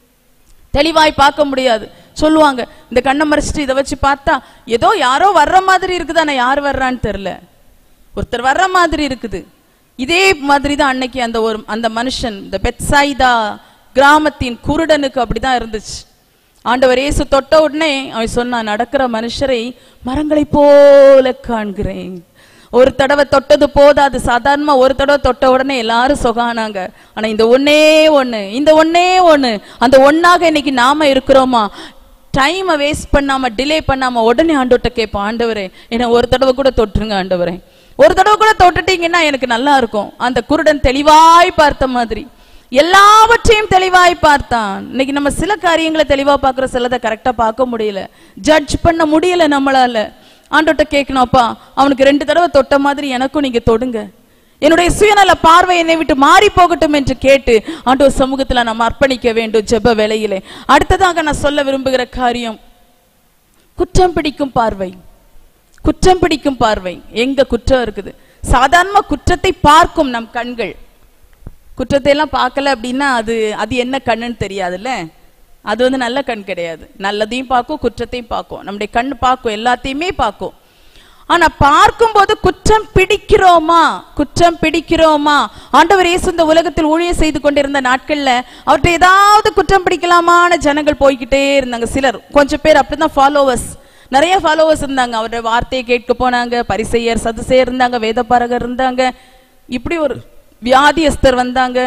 தெளிவாய் பார்க்க முடியாது சொல்லுவாங்க இந்த கண்ணை மறைச்சிட்டு இதை வச்சு பார்த்தா ஏதோ யாரோ வர்ற மாதிரி இருக்குது ஆனா யார் வர்றான்னு தெரியல ஒருத்தர் வர்ற மாதிரி இருக்குது இதே மாதிரி தான் அன்னைக்கு அந்த ஒரு அந்த மனுஷன் இந்த பெத்சாயிதா கிராமத்தின் குருடனுக்கு அப்படிதான் இருந்துச்சு ஆண்டவர் இயேசு தொட்ட உடனே அவன் சொன்னான் நடக்கிற மனுஷரை மரங்களைப் போல காண்கிறேன் ஒரு தடவை தொட்டது போதாது சாதாரணமா ஒரு தடவை தொட்ட உடனே எல்லாரும் சொகானாங்க ஆனா இந்த ஒண்ணே ஒண்ணு இந்த ஒண்ணே ஒண்ணு அந்த ஒண்ணாக இன்னைக்கு நாம இருக்கிறோமா டைமை வேஸ்ட் பண்ணாம டிலே பண்ணாம உடனே ஆண்டவர்ட்ட கேட்போம் ஆண்டவரே என்ன ஒரு தடவை கூட தொட்டுருங்க ஆண்டவரே ஒரு தடவை கூட தொட்டுட்டீங்கன்னா எனக்கு நல்லா இருக்கும் அந்த குருடன் தெளிவாய் பார்த்த மாதிரி எல்லாவற்றையும் தெளிவாய் பார்த்தான் இன்னைக்கு நம்ம சில காரியங்களை தெளிவா பார்க்கிற சிலதை கரெக்டா பார்க்க முடியல ஜட்ஜ் பண்ண முடியல நம்மளால ஆண்டோட்ட கேட்கணும்ப்பா அவனுக்கு ரெண்டு தடவை தொட்ட மாதிரி எனக்கும் நீங்க தொடுங்க என்னுடைய சுயநல பார்வை என்னை விட்டு மாறி போகட்டும் என்று கேட்டு ஆண்டவர் சமூகத்துல நம்ம அர்ப்பணிக்க வேண்டும் ஜெப வேளையிலே அடுத்ததாக நான் சொல்ல விரும்புகிற காரியம் குற்றம் பிடிக்கும் பார்வை குற்றம் பிடிக்கும் பார்வை எங்க குற்றம் இருக்குது சாதாரண குற்றத்தை பார்க்கும் நம் கண்கள் குற்றத்தை எல்லாம் பார்க்கல அப்படின்னா அது அது என்ன கண்ணுன்னு தெரியாதுல்ல அது வந்து நல்ல கண் கிடையாது நல்லதையும் பார்க்கும் குற்றத்தையும் பார்க்கும் நம்முடைய கண் பார்க்கும் எல்லாத்தையுமே பார்க்கும் ஆனா பார்க்கும்போது குற்றம் பிடிக்கிறோமா குற்றம் பிடிக்கிறோமா ஆண்டவர் இயேசு இந்த உலகத்தில் ஊழியம் செய்து கொண்டிருந்த நாட்கள்ல அவர்கிட்ட ஏதாவது குற்றம் பிடிக்கலாமான ஜனங்கள் போய்கிட்டே இருந்தாங்க சிலர் கொஞ்சம் பேர் அப்படிதான் ஃபாலோவர்ஸ் நிறைய ஃபாலோவர்ஸ் இருந்தாங்க அவருடைய வார்த்தையை கேட்க போனாங்க பரிசெயர் சதுசெயர் இருந்தாங்க வேதபாரகர் இருந்தாங்க இப்படி ஒரு வியாதியஸ்தர் வந்தாங்க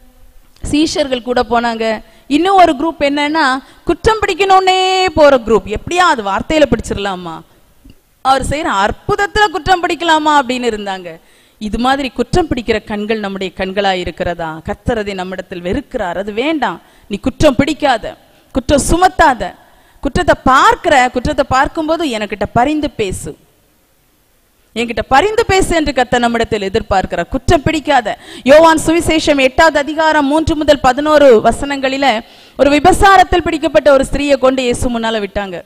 சீஷர்கள் கூட போனாங்க இன்னும் ஒரு குரூப் என்னன்னா குற்றம் பிடிக்கணும்னே போற குரூப் எப்படியா அது வார்த்தையில பிடிச்சிடலாமா அவர் செய்யற அற்புதத்துல குற்றம் பிடிக்கலாமா அப்படின்னு இருந்தாங்க இது மாதிரி குற்றம் பிடிக்கிற கண்கள் நம்முடைய கண்களா இருக்கிறதா கத்தரதை நம்மிடத்தில் வெறுக்கிறார் அது வேண்டாம் நீ குற்றம் பிடிக்காத குற்றம் சுமத்தாத குற்றத்தை பார்க்கிற குற்றத்தை பார்க்கும்போது எனக்கிட்ட பரிந்து பேசு என்கிட்ட பரிந்து பேசு என்று கத்த நம்மிடத்தில் எதிர்பார்க்கிறார் குற்றம் பிடிக்காத யோவான் சுவிசேஷம் எட்டாவது அதிகாரம் மூன்று முதல் பதினோரு வசனங்களில ஒரு விபசாரத்தில் பிடிக்கப்பட்ட ஒரு ஸ்திரீயை கொண்டு இயேசு முன்னால விட்டாங்க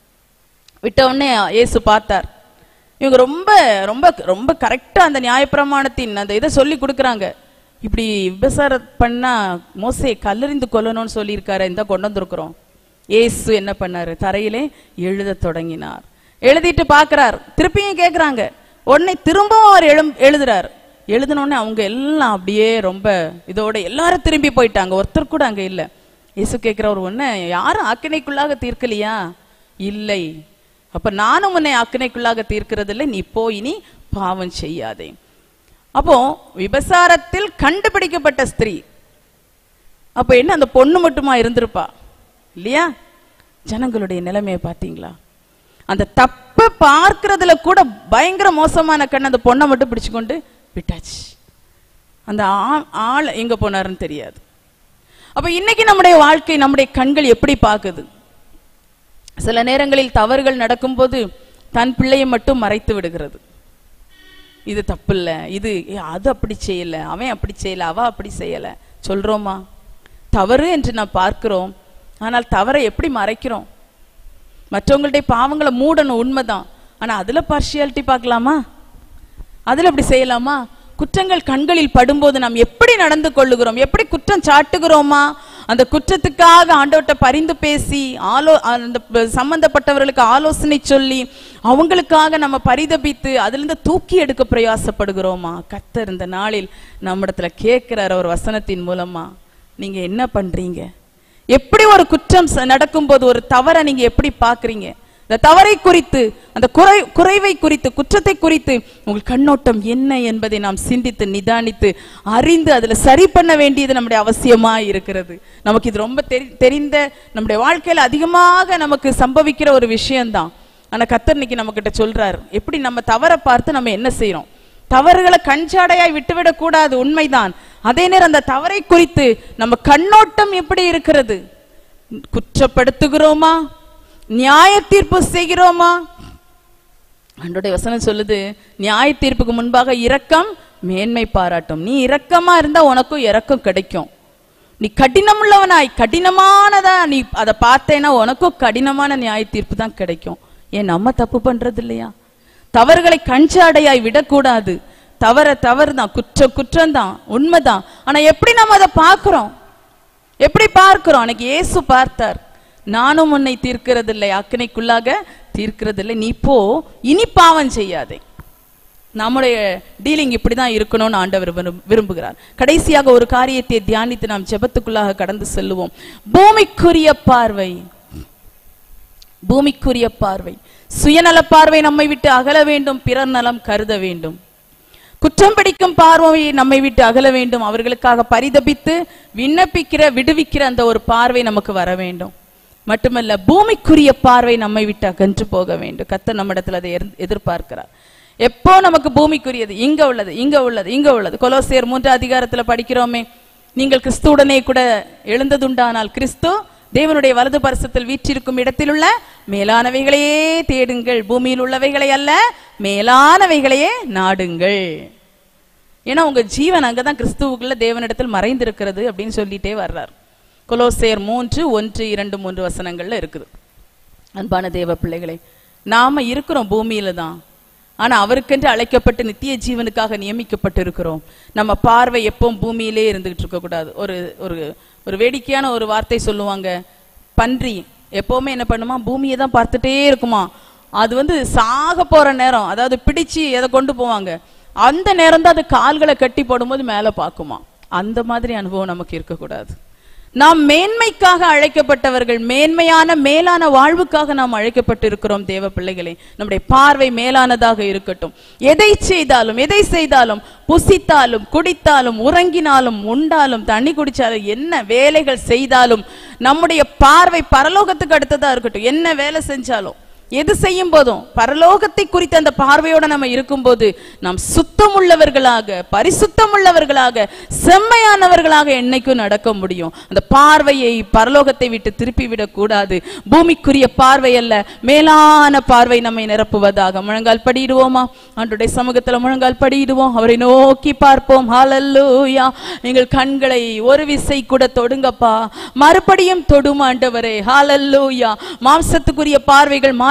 விட்ட உடனே இயேசு பார்த்தார் இவங்க ரொம்ப ரொம்ப ரொம்ப கரெக்டா அந்த நியாயப்பிரமாணத்தின் அந்த இதை சொல்லி கொடுக்குறாங்க இப்படி விபசாரம் பண்ணா மோசே கல்லறிந்து கொல்லணும்னு சொல்லியிருக்காரு இந்த கொண்டு வந்திருக்கிறோம் ஏசு என்ன பண்ணாரு தரையிலே எழுத தொடங்கினார் எழுதிட்டு பார்க்கறார் திருப்பியும் கேக்குறாங்க உடனே திரும்பவும் அவர் எழும் எழுதுறார் எழுதின உடனே அவங்க எல்லாம் அப்படியே ரொம்ப இதோட எல்லாரும் திரும்பி போயிட்டாங்க ஒருத்தர் கூட அங்க இல்ல இயேசு கேட்கிறவர் ஒண்ணு யாரும் ஆக்கினைக்குள்ளாக தீர்க்கலையா இல்லை அப்ப நானும் உன்னை ஆக்கினைக்குள்ளாக தீர்க்கிறதில்லை நீ போய் நீ பாவம் செய்யாதே அப்போ விபசாரத்தில் கண்டுபிடிக்கப்பட்ட ஸ்திரீ அப்ப என்ன அந்த பொண்ணு மட்டுமா இருந்திருப்பா இல்லையா ஜனங்களுடைய நிலைமையை பாத்தீங்களா அந்த தப்ப பார்க்கறதுல கூட பயங்கர மோசமான கண் அந்த பொண்ணை மட்டும் பிடிச்சு கொண்டு விட்டாச்சு அந்த ஆ- ஆள் எங்க போனாருன்னு தெரியாது அப்ப இன்னைக்கு நம்முடைய வாழ்க்கை நம்முடைய கண்கள் எப்படி பார்க்குது சில நேரங்களில் தவறுகள் நடக்கும்போது தன் பிள்ளையை மட்டும் மறைத்து விடுகிறது இது தப்பில்ல இது ஏ, அது அப்படி செய்யல அவன் அப்படி செய்யல அவ அப்படி செய்யல சொல்றோமா தவறு என்று நாம் பார்க்கிறோம் ஆனால் தவறை எப்படி மறைக்கிறோம் மற்றவங்களுடைய பாவங்களை மூடணும் உண்மைதான் ஆனா அதுல பார்ஷியாலிட்டி பார்க்கலாமா அதுல அப்படி செய்யலாமா குற்றங்கள் கண்களில் படும்போது நாம் எப்படி நடந்து கொள்ளுகிறோம் எப்படி குற்றம் சாட்டுகிறோமா அந்த குற்றத்துக்காக ஆண்டவர்ட்ட பரிந்து பேசி ஆலோ அந்த ப- சம்பந்தப்பட்டவர்களுக்கு ஆலோசனை சொல்லி அவங்களுக்காக நம்ம பரிதபித்து அதுல இருந்து தூக்கி எடுக்க பிரயாசப்படுகிறோமா கத்தர் இந்த நாளில் நம்மிடத்துல கேட்கிறார் ஒரு வசனத்தின் மூலமா நீங்க என்ன பண்றீங்க எப்படி ஒரு குற்றம் ச- நடக்கும்போது ஒரு தவறை நீங்க எப்படி பாக்குறீங்க இந்த தவறை குறித்து அந்த குறை குறைவை குறித்து குற்றத்தை குறித்து உங்கள் கண்ணோட்டம் என்ன என்பதை நாம் சிந்தித்து நிதானித்து அறிந்து அதுல சரி பண்ண வேண்டியது நம்முடைய அவசியமா இருக்கிறது நமக்கு இது ரொம்ப தெரி- தெரிந்த நம்முடைய வாழ்க்கையில அதிகமாக நமக்கு சம்பவிக்கிற ஒரு விஷயம்தான் ஆனா கத்தர் இன்னைக்கு நம்ம கிட்ட சொல்றாரு எப்படி நம்ம தவறை பார்த்து நம்ம என்ன செய்றோம் தவறுகளை கஞ்சாடையாய் விட்டுவிடக் கூடாது உண்மைதான் அதே நேரம் அந்த தவறை குறித்து நம்ம கண்ணோட்டம் எப்படி இருக்கிறது குற்றப்படுத்துகிறோமா நியாய தீர்ப்பு செய்கிறோமா அன்றைய வசனம் சொல்லுது நியாய தீர்ப்புக்கு முன்பாக இரக்கம் மேன்மை பாராட்டும் நீ இரக்கமா இருந்தா உனக்கும் இரக்கம் கிடைக்கும் நீ கடினமுள்ளவனாய் கடினமானதா நீ அதை பார்த்தேன்னா உனக்கும் கடினமான நியாய தீர்ப்பு தான் கிடைக்கும் ஏன் நம்ம தப்பு பண்றது இல்லையா தவறுகளை கஞ்சாடையாய் விடக்கூடாது தவற தவறு தான் குற்றம் குற்றம் தான் உண்மைதான் ஆனா எப்படி நம்ம அதை பார்க்கிறோம் எப்படி பார்க்கிறோம் அன்னைக்கு இயேசு பார்த்தார் நானும் உன்னை தீர்க்கிறதில்லை அக்கனைக்குள்ளாக தீர்க்கிறதில்லை நீ போ இனி பாவம் செய்யாதே நம்முடைய டீலிங் இப்படிதான் இருக்கணும்னு ஆண்டவர் விரும்- விரும்புகிறார் கடைசியாக ஒரு காரியத்தை தியானித்து நாம் ஜெபத்துக்குள்ளாக கடந்து செல்லுவோம் பூமிக்குரிய பார்வை பூமிக்குரிய பார்வை சுயநல பார்வை நம்மை விட்டு அகல வேண்டும் பிறர் நலம் கருத வேண்டும் குற்றம் பிடிக்கும் பார்வையை நம்மை விட்டு அகல வேண்டும் அவர்களுக்காக பரிதபித்து விண்ணப்பிக்கிற விடுவிக்கிற அந்த ஒரு பார்வை நமக்கு வர வேண்டும் மட்டுமல்ல பூமிக்குரிய பார்வை நம்மை விட்டு அகன்று போக வேண்டும் கத்த நம்மிடத்தில் அதை எதிர்- எதிர்பார்க்கிறார் எப்போ நமக்கு பூமிக்குரியது இங்க உள்ளது இங்க உள்ளது இங்க உள்ளது கொலோசியர் மூன்று அதிகாரத்துல படிக்கிறோமே நீங்கள் கிறிஸ்துவுடனே கூட எழுந்ததுண்டானால் கிறிஸ்து தேவனுடைய வலது பரிசத்தில் வீற்றிருக்கும் இடத்திலுள்ள மேலானவைகளையே தேடுங்கள் பூமியில் உள்ளவைகளை அல்ல மேலானவைகளையே நாடுங்கள் ஏன்னா உங்க ஜீவன் அங்கதான் கிறிஸ்துவுக்குள்ள தேவனிடத்தில் மறைந்திருக்கிறது அப்படின்னு சொல்லிட்டே வர்றார் கொலோசேர் மூன்று ஒன்று இரண்டு மூன்று வசனங்கள்ல இருக்குது அன்பான தேவ பிள்ளைகளே நாம இருக்கிறோம் பூமியில தான் ஆனா அவருக்கென்று அழைக்கப்பட்டு நித்திய ஜீவனுக்காக நியமிக்கப்பட்டு இருக்கிறோம் நம்ம பார்வை எப்பவும் பூமியிலே இருந்துகிட்டு இருக்க கூடாது ஒரு ஒரு ஒரு வேடிக்கையான ஒரு வார்த்தை சொல்லுவாங்க பன்றி எப்பவுமே என்ன பண்ணுமா பூமியை தான் பார்த்துட்டே இருக்குமா அது வந்து சாக போற நேரம் அதாவது பிடிச்சு எதை கொண்டு போவாங்க அந்த நேரம் தான் அது கால்களை கட்டி போடும்போது மேல பார்க்குமா அந்த மாதிரி அனுபவம் நமக்கு இருக்கக்கூடாது நாம் மேன்மைக்காக அழைக்கப்பட்டவர்கள் மேன்மையான மேலான வாழ்வுக்காக நாம் அழைக்கப்பட்டிருக்கிறோம் தேவ பிள்ளைகளே நம்முடைய பார்வை மேலானதாக இருக்கட்டும் எதை செய்தாலும் எதை செய்தாலும் புசித்தாலும் குடித்தாலும் உறங்கினாலும் உண்டாலும் தண்ணி குடிச்சாலும் என்ன வேலைகள் செய்தாலும் நம்முடைய பார்வை பரலோகத்துக்கு அடுத்ததா இருக்கட்டும் என்ன வேலை செஞ்சாலும் எது செய்யும் போதும் பரலோகத்தை குறித்த அந்த பார்வையோட நம்ம இருக்கும்போது நாம் சுத்தம் உள்ளவர்களாக பரிசுத்தம் உள்ளவர்களாக செம்மையானவர்களாக என்னைக்கும் நடக்க முடியும் அந்த பார்வையை பரலோகத்தை விட்டு திருப்பி விடக் கூடாது பூமிக்குரிய பார்வை அல்ல மேலான பார்வை நம்மை நிரப்புவதாக முழங்கால் படியிடுவோமா ஆண்டுடைய சமூகத்துல முழங்கால் படியிடுவோம் அவரை நோக்கி பார்ப்போம் ஹalleluya நீங்கள் கண்களை ஒரு விசை கூட தொடுங்கப்பா மறுபடியும் தொடும் ஆண்டவரே ஹalleluya மாம்சத்துக்குரிய பார்வைகள் மாறி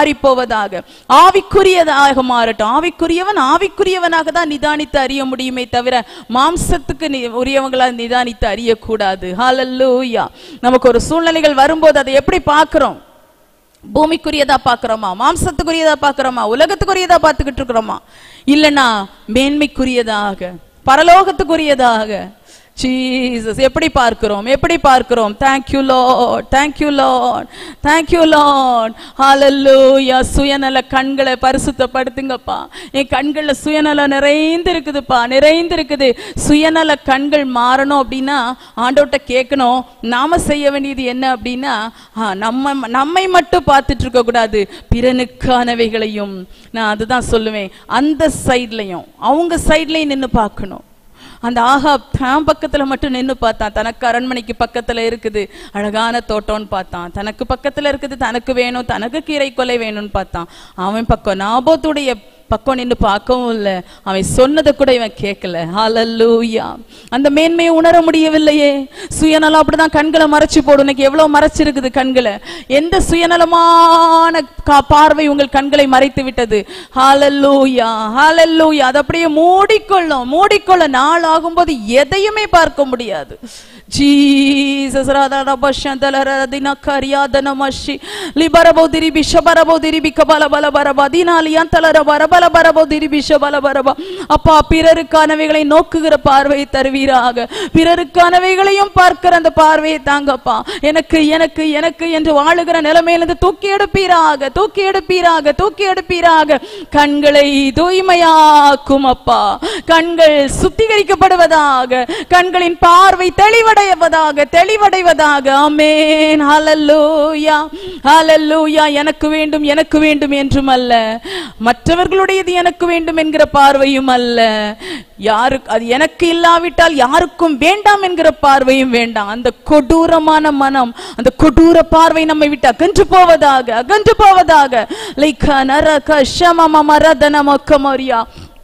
மாறி போவதாக ஆவிக்குரியதாக மாறட்டும் ஆவிக்குரியவன் ஆவிக்குரியவனாக தான் நிதானித்து அறிய முடியுமே தவிர மாம்சத்துக்கு நி- உரியவங்களா நிதானித்து அறியக்கூடாது ஹalleluya நமக்கு ஒரு சூழ்நிலைகள் வரும்போது அதை எப்படி பார்க்கிறோம் பூமிக்குரியதா பார்க்கிறோமா மாம்சத்துக்குரியதா பார்க்கிறோமா உலகத்துக்குரியதா பார்த்துக்கிட்டு இருக்கிறோமா இல்லனா மேன்மைக்குரியதாக பரலோகத்துக்குரியதாக ஜீசஸ் எப்படி பார்க்கிறோம் எப்படி பார்க்கிறோம் thank you Lord thank you Lord thank you Lord ஹalleluya சுயநல கண்களை பரிசுத்தப்படுத்துங்கப்பா என் கண்கள்ல சுயநலம் நிறைந்து இருக்குதுப்பா நிறைந்து இருக்குது சுயநல கண்கள் மாறணும் அப்படின்னா ஆண்டோட்ட கேட்கணும் நாம செய்ய வேண்டியது என்ன அப்படின்னா ஆ, நம்ம நம்மை மட்டும் பார்த்துட்டு இருக்க கூடாது பிறனுக்கானவைகளையும் நான் அதுதான் சொல்லுவேன் அந்த சைட்லயும் அவங்க சைட்லயும் நின்னு பார்க்கணும் அந்த ஆகாப் தான் பக்கத்துல மட்டும் நின்னு பார்த்தான் தனக்கு அரண்மனைக்கு பக்கத்துல இருக்குது அழகான தோட்டம்னு பார்த்தான் தனக்கு பக்கத்துல இருக்குது தனக்கு வேணும் தனக்கு கீரை கொலை வேணும்னு பார்த்தான் அவன் பக்கம் நாபோத்துடைய பக்கம் நின்னு பார்க்கவும் இல்லை அவன் சொன்னதை கூட இவன் கேட்கல ஹalleluya அந்த மேன்மையை உணர முடியவில்லையே சுயநலம் அப்படிதான் கண்களை மறைச்சு போடும் இன்னைக்கு எவ்வளவு மறைச்சிருக்குது கண்களை எந்த சுயநலமான கா- பார்வை உங்கள் கண்களை மறைத்து விட்டது ஹalleluya ஹalleluya அது அப்படியே மூடிக்கொள்ளும் மூடிக்கொள்ள நாள் ஆகும்போது எதையுமே பார்க்க முடியாது ஜீசஸ் ராதா பஷந்தல ரதின கரியாதன மஷி லிபரபோ திரிபி ஷபரபோ திரிபி கபல பல பரபா தீனாலியான் தலர பரபல பரபோ திரிபி ஷபல பரபா அப்பா பிறருக்கானவைகளை நோக்குகிற பார்வையை தருவீராக பிறருக்கானவைகளையும் பார்க்கிற அந்த பார்வையை தாங்கப்பா எனக்கு எனக்கு எனக்கு என்று வாழுகிற நிலைமையிலிருந்து தூக்கி எடுப்பீராக தூக்கி எடுப்பீராக தூக்கி எடுப்பீராக கண்களை தூய்மையாக்கும் அப்பா கண்கள் சுத்திகரிக்கப்படுவதாக கண்களின் பார்வை தெளிவடைவதாக தெளிவடைவதாக ஆமென் ஹalleluya ஹalleluya எனக்கு வேண்டும் எனக்கு வேண்டும் என்றும் அல்ல மற்றவர்களுடையது எனக்கு வேண்டும் என்கிற பார்வையும் அல்ல யாருக்கு அது எனக்கு இல்லாவிட்டால் யாருக்கும் வேண்டாம் என்கிற பார்வையும் வேண்டாம் அந்த கொடூரமான மனம் அந்த கொடூர பார்வை நம்மை விட்டு அகன்று போவதாக அகன்று போவதாக லைக் நரக ஷமம மரதன மொக்கமரியா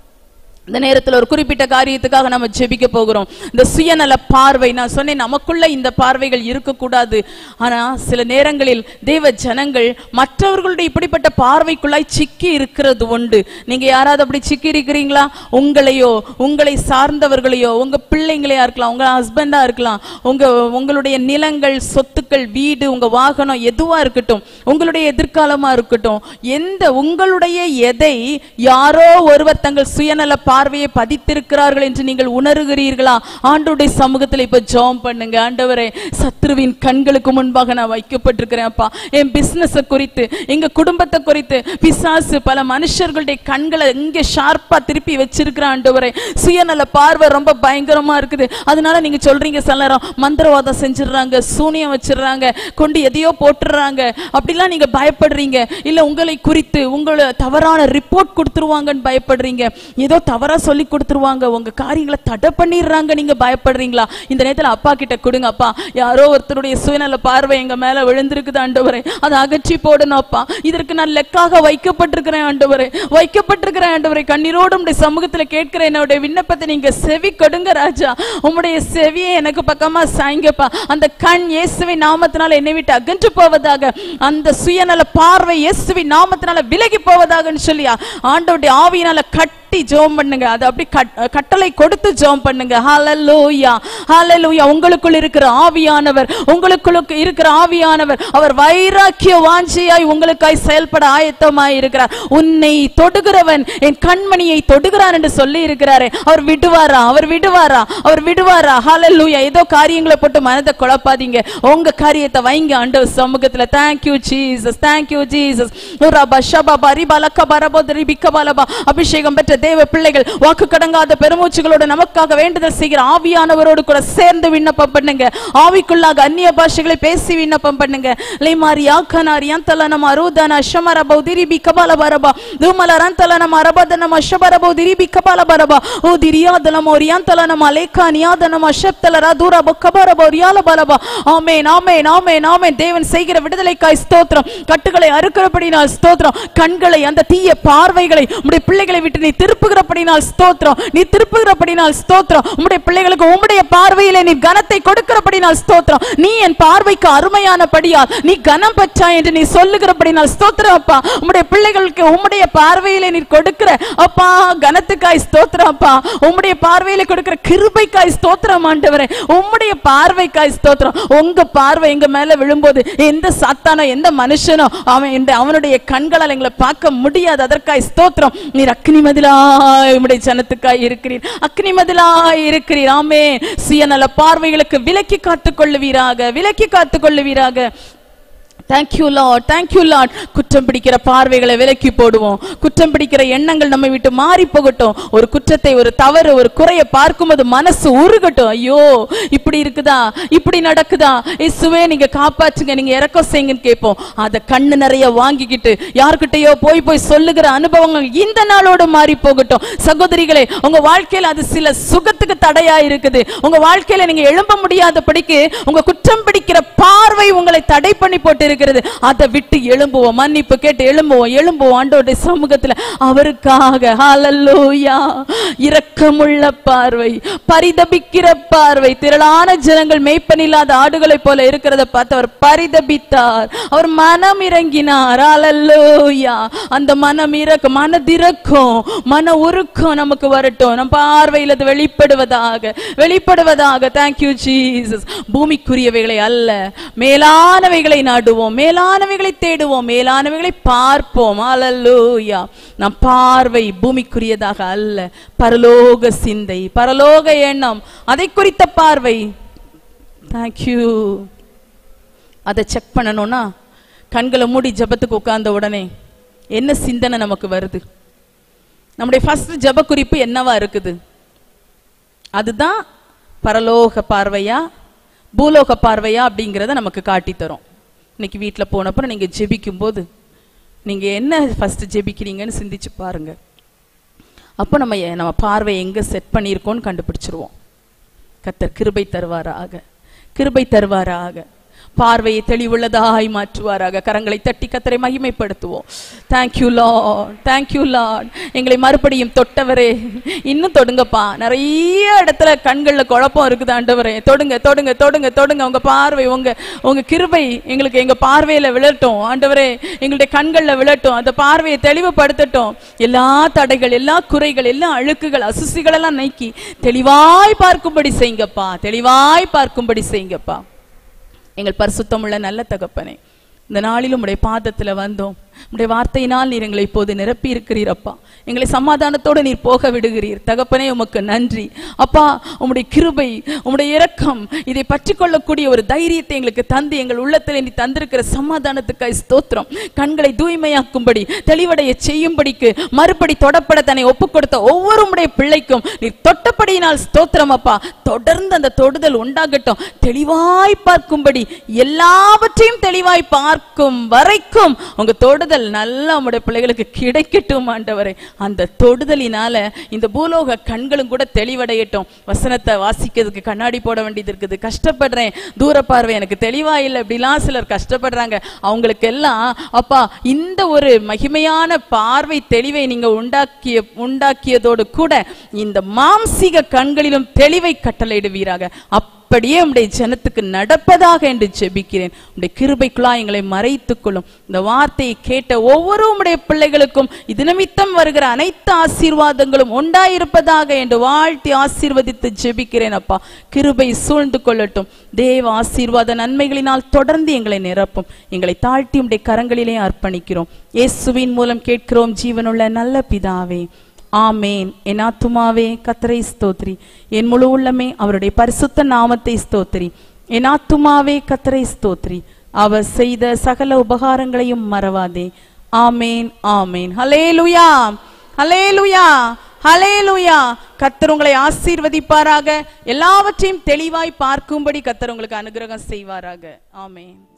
இந்த நேரத்துல ஒரு குறிப்பிட்ட காரியத்துக்காக நம்ம ஜெபிக்க போகிறோம் இந்த சுயநல பார்வை நான் சொன்னேன் நமக்குள்ள இந்த பார்வைகள் இருக்கக்கூடாது ஆனா சில நேரங்களில் தேவ ஜனங்கள் மற்றவர்களுடைய இப்படிப்பட்ட பார்வைக்குள்ளாய் சிக்கி இருக்கிறது உண்டு நீங்க யாராவது அப்படி சிக்கி இருக்கிறீங்களா உங்களையோ உங்களை சார்ந்தவர்களையோ உங்க பிள்ளைங்களையா இருக்கலாம் உங்க ஹஸ்பண்டா இருக்கலாம் உங்க உங்களுடைய நிலங்கள் சொத்துக்கள் வீடு உங்க வாகனம் எதுவா இருக்கட்டும் உங்களுடைய எதிர்காலமா இருக்கட்டும் எந்த உங்களுடைய எதை யாரோ ஒருவர் தங்கள் சுயநல பார்வையை பதித்திருக்கிறார்கள் என்று நீங்கள் உணர்கிறீர்களா ஆண்டோடைய சமூகத்தில் இப்ப ஜெபம் பண்ணுங்க ஆண்டவரே சத்ருவின் கண்களுக்கு முன்பாக நான் வைக்கப்பட்டிருக்கிறேன் அப்பா என் பிசினஸ் குறித்து எங்க குடும்பத்தை குறித்து பிசாசு பல மனுஷர்களுடைய கண்களை இங்க ஷார்ப்பா திருப்பி வச்சிருக்கிற ஆண்டவரே சுயநல பார்வை ரொம்ப பயங்கரமா இருக்குது அதனால நீங்க சொல்றீங்க சில நேரம் மந்திரவாதம் செஞ்சிடுறாங்க சூனியம் வச்சிடுறாங்க கொண்டு எதையோ போட்டுடுறாங்க அப்படிலாம் நீங்க பயப்படுறீங்க இல்ல உங்களை குறித்து உங்களை தவறான ரிப்போர்ட் கொடுத்துருவாங்கன்னு பயப்படுறீங்க ஏதோ தவறா சொல்லி கொடுத்துருவாங்க உங்க காரியங்களை தடை பண்ணிடுறாங்க நீங்க பயப்படுறீங்களா இந்த நேரத்துல அப்பா கிட்ட கொடுங்க அப்பா யாரோ ஒருத்தருடைய சுயநல பார்வை எங்க மேல விழுந்திருக்குது ஆண்டவரே அதை அகற்றி போடணும் அப்பா இதற்கு நான் லெக்காக வைக்கப்பட்டிருக்கிறேன் ஆண்டவரே வைக்கப்பட்டிருக்கிறேன் ஆண்டவரே கண்ணீரோடு உடைய சமூகத்துல கேட்கிற என்னுடைய விண்ணப்பத்தை நீங்க செவி கொடுங்க ராஜா உம்முடைய செவியை எனக்கு பக்கமா சாய்ங்கப்பா அந்த கண் இயேசுவின் நாமத்தினால என்னை விட்டு அகன்று போவதாக அந்த சுயநல பார்வை இயேசுவின் நாமத்தினால விலகி போவதாகன்னு சொல்லியா ஆண்டவருடைய ஆவியினால கட்டி ஜெபம் பண்ணுங்க அது அப்படி கட்- கட்டளை கொடுத்து ஜெபம் பண்ணுங்க ஹalleluya ஹalleluya உங்களுக்குள் இருக்கிற ஆவியானவர் உங்களுக்குள்ள இருக்கிற ஆவியானவர் அவர் வைராக்கிய வாஞ்சியாய் உங்களுக்காய் செயல்பட ஆயத்தமாய் இருக்கிறார் உன்னை தொடுகிறவன் என் கண்மணியை தொடுகிறான் என்று சொல்லி இருக்கிறாரே அவர் விடுவாரா அவர் விடுவாரா அவர் விடுவாரா ஹalleluya ஏதோ காரியங்களை போட்டு மனதை குழப்பாதீங்க உங்க காரியத்தை வைங்க ஆண்டவர் சமூகத்துல thank you jesus thank you jesus ரபா ஷபா பரிபலக்க பரபோதரி பிக்கபலபா அபிஷேகம் பெற்ற தேவ பிள்ளைகள் வாக்கு கடங்காத பெருமூச்சுகளோடு நமக்காக வேண்டுதல் செய்கிற ஆவியானவரோடு கூட சேர்ந்து விண்ணப்பம் பண்ணுங்க ஆவிக்குள்ளாக அந்நிய பாஷைகளை பேசி விண்ணப்பம் பண்ணுங்க லேமாரியா கனாரியா தலனம் அரூதன ஷமரபோ திரிபி கபால பரபா தூமலரன் தலனம் அரபதனம் அஷபரபோ திரிபி கபால பரபா ஓ திரியாதனம் ஓரியாந்தலனம் அலேகானியாதனம் அஷப்தலரா தூரபோ கபரபோ ரியால பலபா ஆமென் ஆமென் ஆமென் ஆமென் தேவன் செய்கிற விடுதலைக்காய் ஸ்தோத்திரம் கட்டுகளை அறுக்கிறபடினால் ஸ்தோத்திரம் கண்களை அந்த தீய பார்வைகளை உம்முடைய பிள்ளைகளை விட்டு நீ திருப்புகிறபடி திருப்புகிறபடினால் ஸ்தோத்திரம் நீ திருப்புகிறபடினால் ஸ்தோத்திரம் உம்முடைய பிள்ளைகளுக்கு உம்முடைய பார்வையிலே நீ கனத்தை கொடுக்கிறபடினால் ஸ்தோத்திரம் நீ என் பார்வைக்கு அருமையானபடியால் நீ கனம் பெற்றாய் என்று நீ சொல்லுகிறபடினால் ஸ்தோத்திரம் அப்பா உம்முடைய பிள்ளைகளுக்கு உம்முடைய பார்வையிலே நீ கொடுக்கிற அப்பா கனத்துக்காய் ஸ்தோத்திரம் அப்பா உம்முடைய பார்வையில கொடுக்கிற கிருபைக்காய் ஸ்தோத்திரம் ஆண்டவரே உம்முடைய பார்வைக்காய் ஸ்தோத்திரம் உங்க பார்வை எங்க மேல விழும்போது எந்த சாத்தானோ எந்த மனுஷனோ அவன் இந்த அவனுடைய கண்களால் எங்களை பார்க்க முடியாது அதற்காய் ஸ்தோத்திரம் நீர் அக்னி மதிலாய் உம்முடைய ஜனத்துக்காய் இருக்கிறீர் அக்னி மதிலாய் இருக்கிறீர் ஆமே சுயநல பார்வைகளுக்கு விலக்கி காத்துக் கொள்ளுவீராக விலக்கி காத்துக் கொள்ளுவீராக தேங்க்யூ லார்ட் தேங்க்யூ லார்ட் குற்றம் பிடிக்கிற பார்வைகளை விலக்கி போடுவோம் குற்றம் பிடிக்கிற எண்ணங்கள் நம்மை விட்டு மாறி போகட்டும் ஒரு குற்றத்தை ஒரு தவறு ஒரு குறையை பார்க்கும்போது மனசு உருகட்டும் ஐயோ இப்படி இருக்குதா இப்படி நடக்குதா இயேசுவே நீங்க காப்பாற்றுங்க நீங்க இறக்கம் செய்யுங்கன்னு கேட்போம் அதை கண்ணு நிறைய வாங்கிக்கிட்டு யார்கிட்டயோ போய் போய் சொல்லுகிற அனுபவங்கள் இந்த நாளோட மாறி போகட்டும் சகோதரிகளே உங்க வாழ்க்கையில அது சில சுகத்துக்கு தடையா இருக்குது உங்க வாழ்க்கையில நீங்க எழும்ப முடியாதபடிக்கு உங்க குற்றம் பிடிக்கிற பார்வை உங்களை தடை பண்ணி போட்டு இருக்கிறது அதை விட்டு எழும்புவோம் மன்னிப்பு கேட்டு எழும்புவோம் எழும்புவோம் ஆண்டோடைய சமூகத்துல அவருக்காக ஹalleluya இரக்கமுள்ள பார்வை பரிதபிக்கிற பார்வை திரளான ஜனங்கள் மேய்ப்பனில்லாத ஆடுகளைப் போல இருக்கிறத பார்த்து அவர் பரிதபித்தார் அவர் மனம் இறங்கினார் ஹalleluya அந்த மனம் இறக்க மனதிறக்கும் மன உருக்கம் நமக்கு வரட்டும் நம் பார்வையில் அது வெளிப்படுவதாக வெளிப்படுவதாக தேங்க்யூ ஜீசஸ் பூமிக்குரியவைகளை அல்ல மேலானவைகளை நாடுவோம் மேலானவைகளை தேடுவோம் மேலானவைகளை பார்ப்போம் அல்லூயா நம் பார்வை பூமிக்குரியதாக அல்ல பரலோக சிந்தை பரலோக எண்ணம் அதை குறித்த பார்வை தேங்க்யூ அதை செக் பண்ணணும்னா கண்களை மூடி ஜெபத்துக்கு உட்கார்ந்த உடனே என்ன சிந்தனை நமக்கு வருது நம்முடைய ஃபர்ஸ்ட் ஜெப குறிப்பு என்னவா இருக்குது அதுதான் பரலோக பார்வையா பூலோக பார்வையா அப்படிங்கிறத நமக்கு காட்டி தரும் இன்னைக்கு வீட்டில் போனப்பறம் நீங்க ஜெபிக்கும் போது நீங்க என்ன ஃபர்ஸ்ட் ஜெபிக்கிறீங்கன்னு சிந்திச்சு பாருங்க அப்போ நம்ம எ- நம்ம பார்வை எங்க செட் பண்ணியிருக்கோம்னு கண்டுபிடிச்சிருவோம் கத்தர் கிருபை தருவாராக கிருபை தருவாராக பார்வையை தெளிவுள்ளதாய் மாற்றுவாராக கரங்களை தட்டி கத்தரை மகிமைப்படுத்துவோம் தேங்க்யூ லார்ட் தேங்க்யூ லார்ட் எங்களை மறுபடியும் தொட்டவரே இன்னும் தொடுங்கப்பா நிறைய இடத்துல கண்கள்ல குழப்பம் இருக்குது ஆண்டவரே தொடுங்க தொடுங்க தொடுங்க தொடுங்க உங்க பார்வை உங்க உங்க கிருபை எங்களுக்கு எங்க பார்வையில விழட்டும் ஆண்டவரே எங்களுடைய கண்கள்ல விழட்டும் அந்த பார்வையை தெளிவுபடுத்தட்டும் எல்லா தடைகள் எல்லா குறைகள் எல்லா அழுக்குகள் அசுசிகள் எல்லாம் நீக்கி தெளிவாய் பார்க்கும்படி செய்யுங்கப்பா தெளிவாய் பார்க்கும்படி செய்யுங்கப்பா எங்கள் பரிசுத்தமுள்ள நல்ல தகப்பனே இந்த நாளிலும் உடைய பாதத்துல வந்தோம் உடைய வார்த்தையினால் நீர் எங்களை இப்போது நிரப்பி இருக்கிறீரப்பா எங்களை சமாதானத்தோடு நீர் போக விடுகிறீர் தகப்பனே உமக்கு நன்றி அப்பா உம்முடைய கிருபை உம்முடைய இரக்கம் இதை பற்றி கொள்ளக்கூடிய ஒரு தைரியத்தை எங்களுக்கு தந்து எங்கள் உள்ளத்தில் நீ தந்திருக்கிற சமாதானத்துக்காய் ஸ்தோத்திரம் கண்களை தூய்மையாக்கும்படி தெளிவடைய செய்யும்படிக்கு மறுபடி தொடப்பட தன்னை ஒப்பு கொடுத்த ஒவ்வொரு உம்முடைய பிள்ளைக்கும் நீர் தொட்டபடியினால் ஸ்தோத்திரம் அப்பா தொடர்ந்து அந்த தொடுதல் உண்டாகட்டும் தெளிவாய் பார்க்கும்படி எல்லாவற்றையும் தெளிவாய் பார்க்கும் வரைக்கும் உங்க தொடுதல் நல்லா உங்களுடைய பிள்ளைகளுக்கு கிடைக்கட்டும் ஆண்டவரே அந்த தொடுதலினால இந்த பூலோக கண்களும் கூட தெளிவடையட்டும் வசனத்தை வாசிக்கிறதுக்கு கண்ணாடி போட வேண்டியது இருக்குது கஷ்டப்படுறேன் தூர பார்வை எனக்கு தெளிவா இல்லை இப்படிலாம் சிலர் கஷ்டப்படுறாங்க அவங்களுக்கு எல்லாம் அப்பா இந்த ஒரு மகிமையான பார்வை தெளிவை நீங்க உண்டாக்கிய உண்டாக்கியதோடு கூட இந்த மாம்சீக கண்களிலும் தெளிவை கட்டளையிடுவீராக அப்படியே உம்முடைய ஜனத்துக்கு நடப்பதாக என்று ஜெபிக்கிறேன் உம்முடைய கிருபைக்குள்ளா எங்களை மறைத்துக் கொள்ளும் இந்த வார்த்தையை கேட்ட ஒவ்வொரு உம்முடைய பிள்ளைகளுக்கும் இது நிமித்தம் வருகிற அனைத்து ஆசீர்வாதங்களும் உண்டாயிருப்பதாக என்று வாழ்த்தி ஆசீர்வதித்து ஜெபிக்கிறேன் அப்பா கிருபை சூழ்ந்து கொள்ளட்டும் தேவ ஆசீர்வாத நன்மைகளினால் தொடர்ந்து எங்களை நிரப்பும் எங்களை தாழ்த்தி உம்முடைய கரங்களிலே அர்ப்பணிக்கிறோம் இயேசுவின் மூலம் கேட்கிறோம் ஜீவனுள்ள நல்ல பிதாவே ஆமேன் என் ஆத்துமாவே கத்தரை ஸ்தோத்ரி என் முழு உள்ளமே அவருடைய பரிசுத்த நாமத்தை ஸ்தோத்ரி என் ஆத்துமாவே கத்தரை ஸ்தோத்ரி அவர் செய்த சகல உபகாரங்களையும் மறவாதே amen amen hallelujah hallelujah hallelujah கத்தர் உங்களை ஆசீர்வதிப்பாராக எல்லாவற்றையும் தெளிவாய் பார்க்கும்படி கத்தர் உங்களுக்கு அனுகிரகம் செய்வாராக ஆமேன்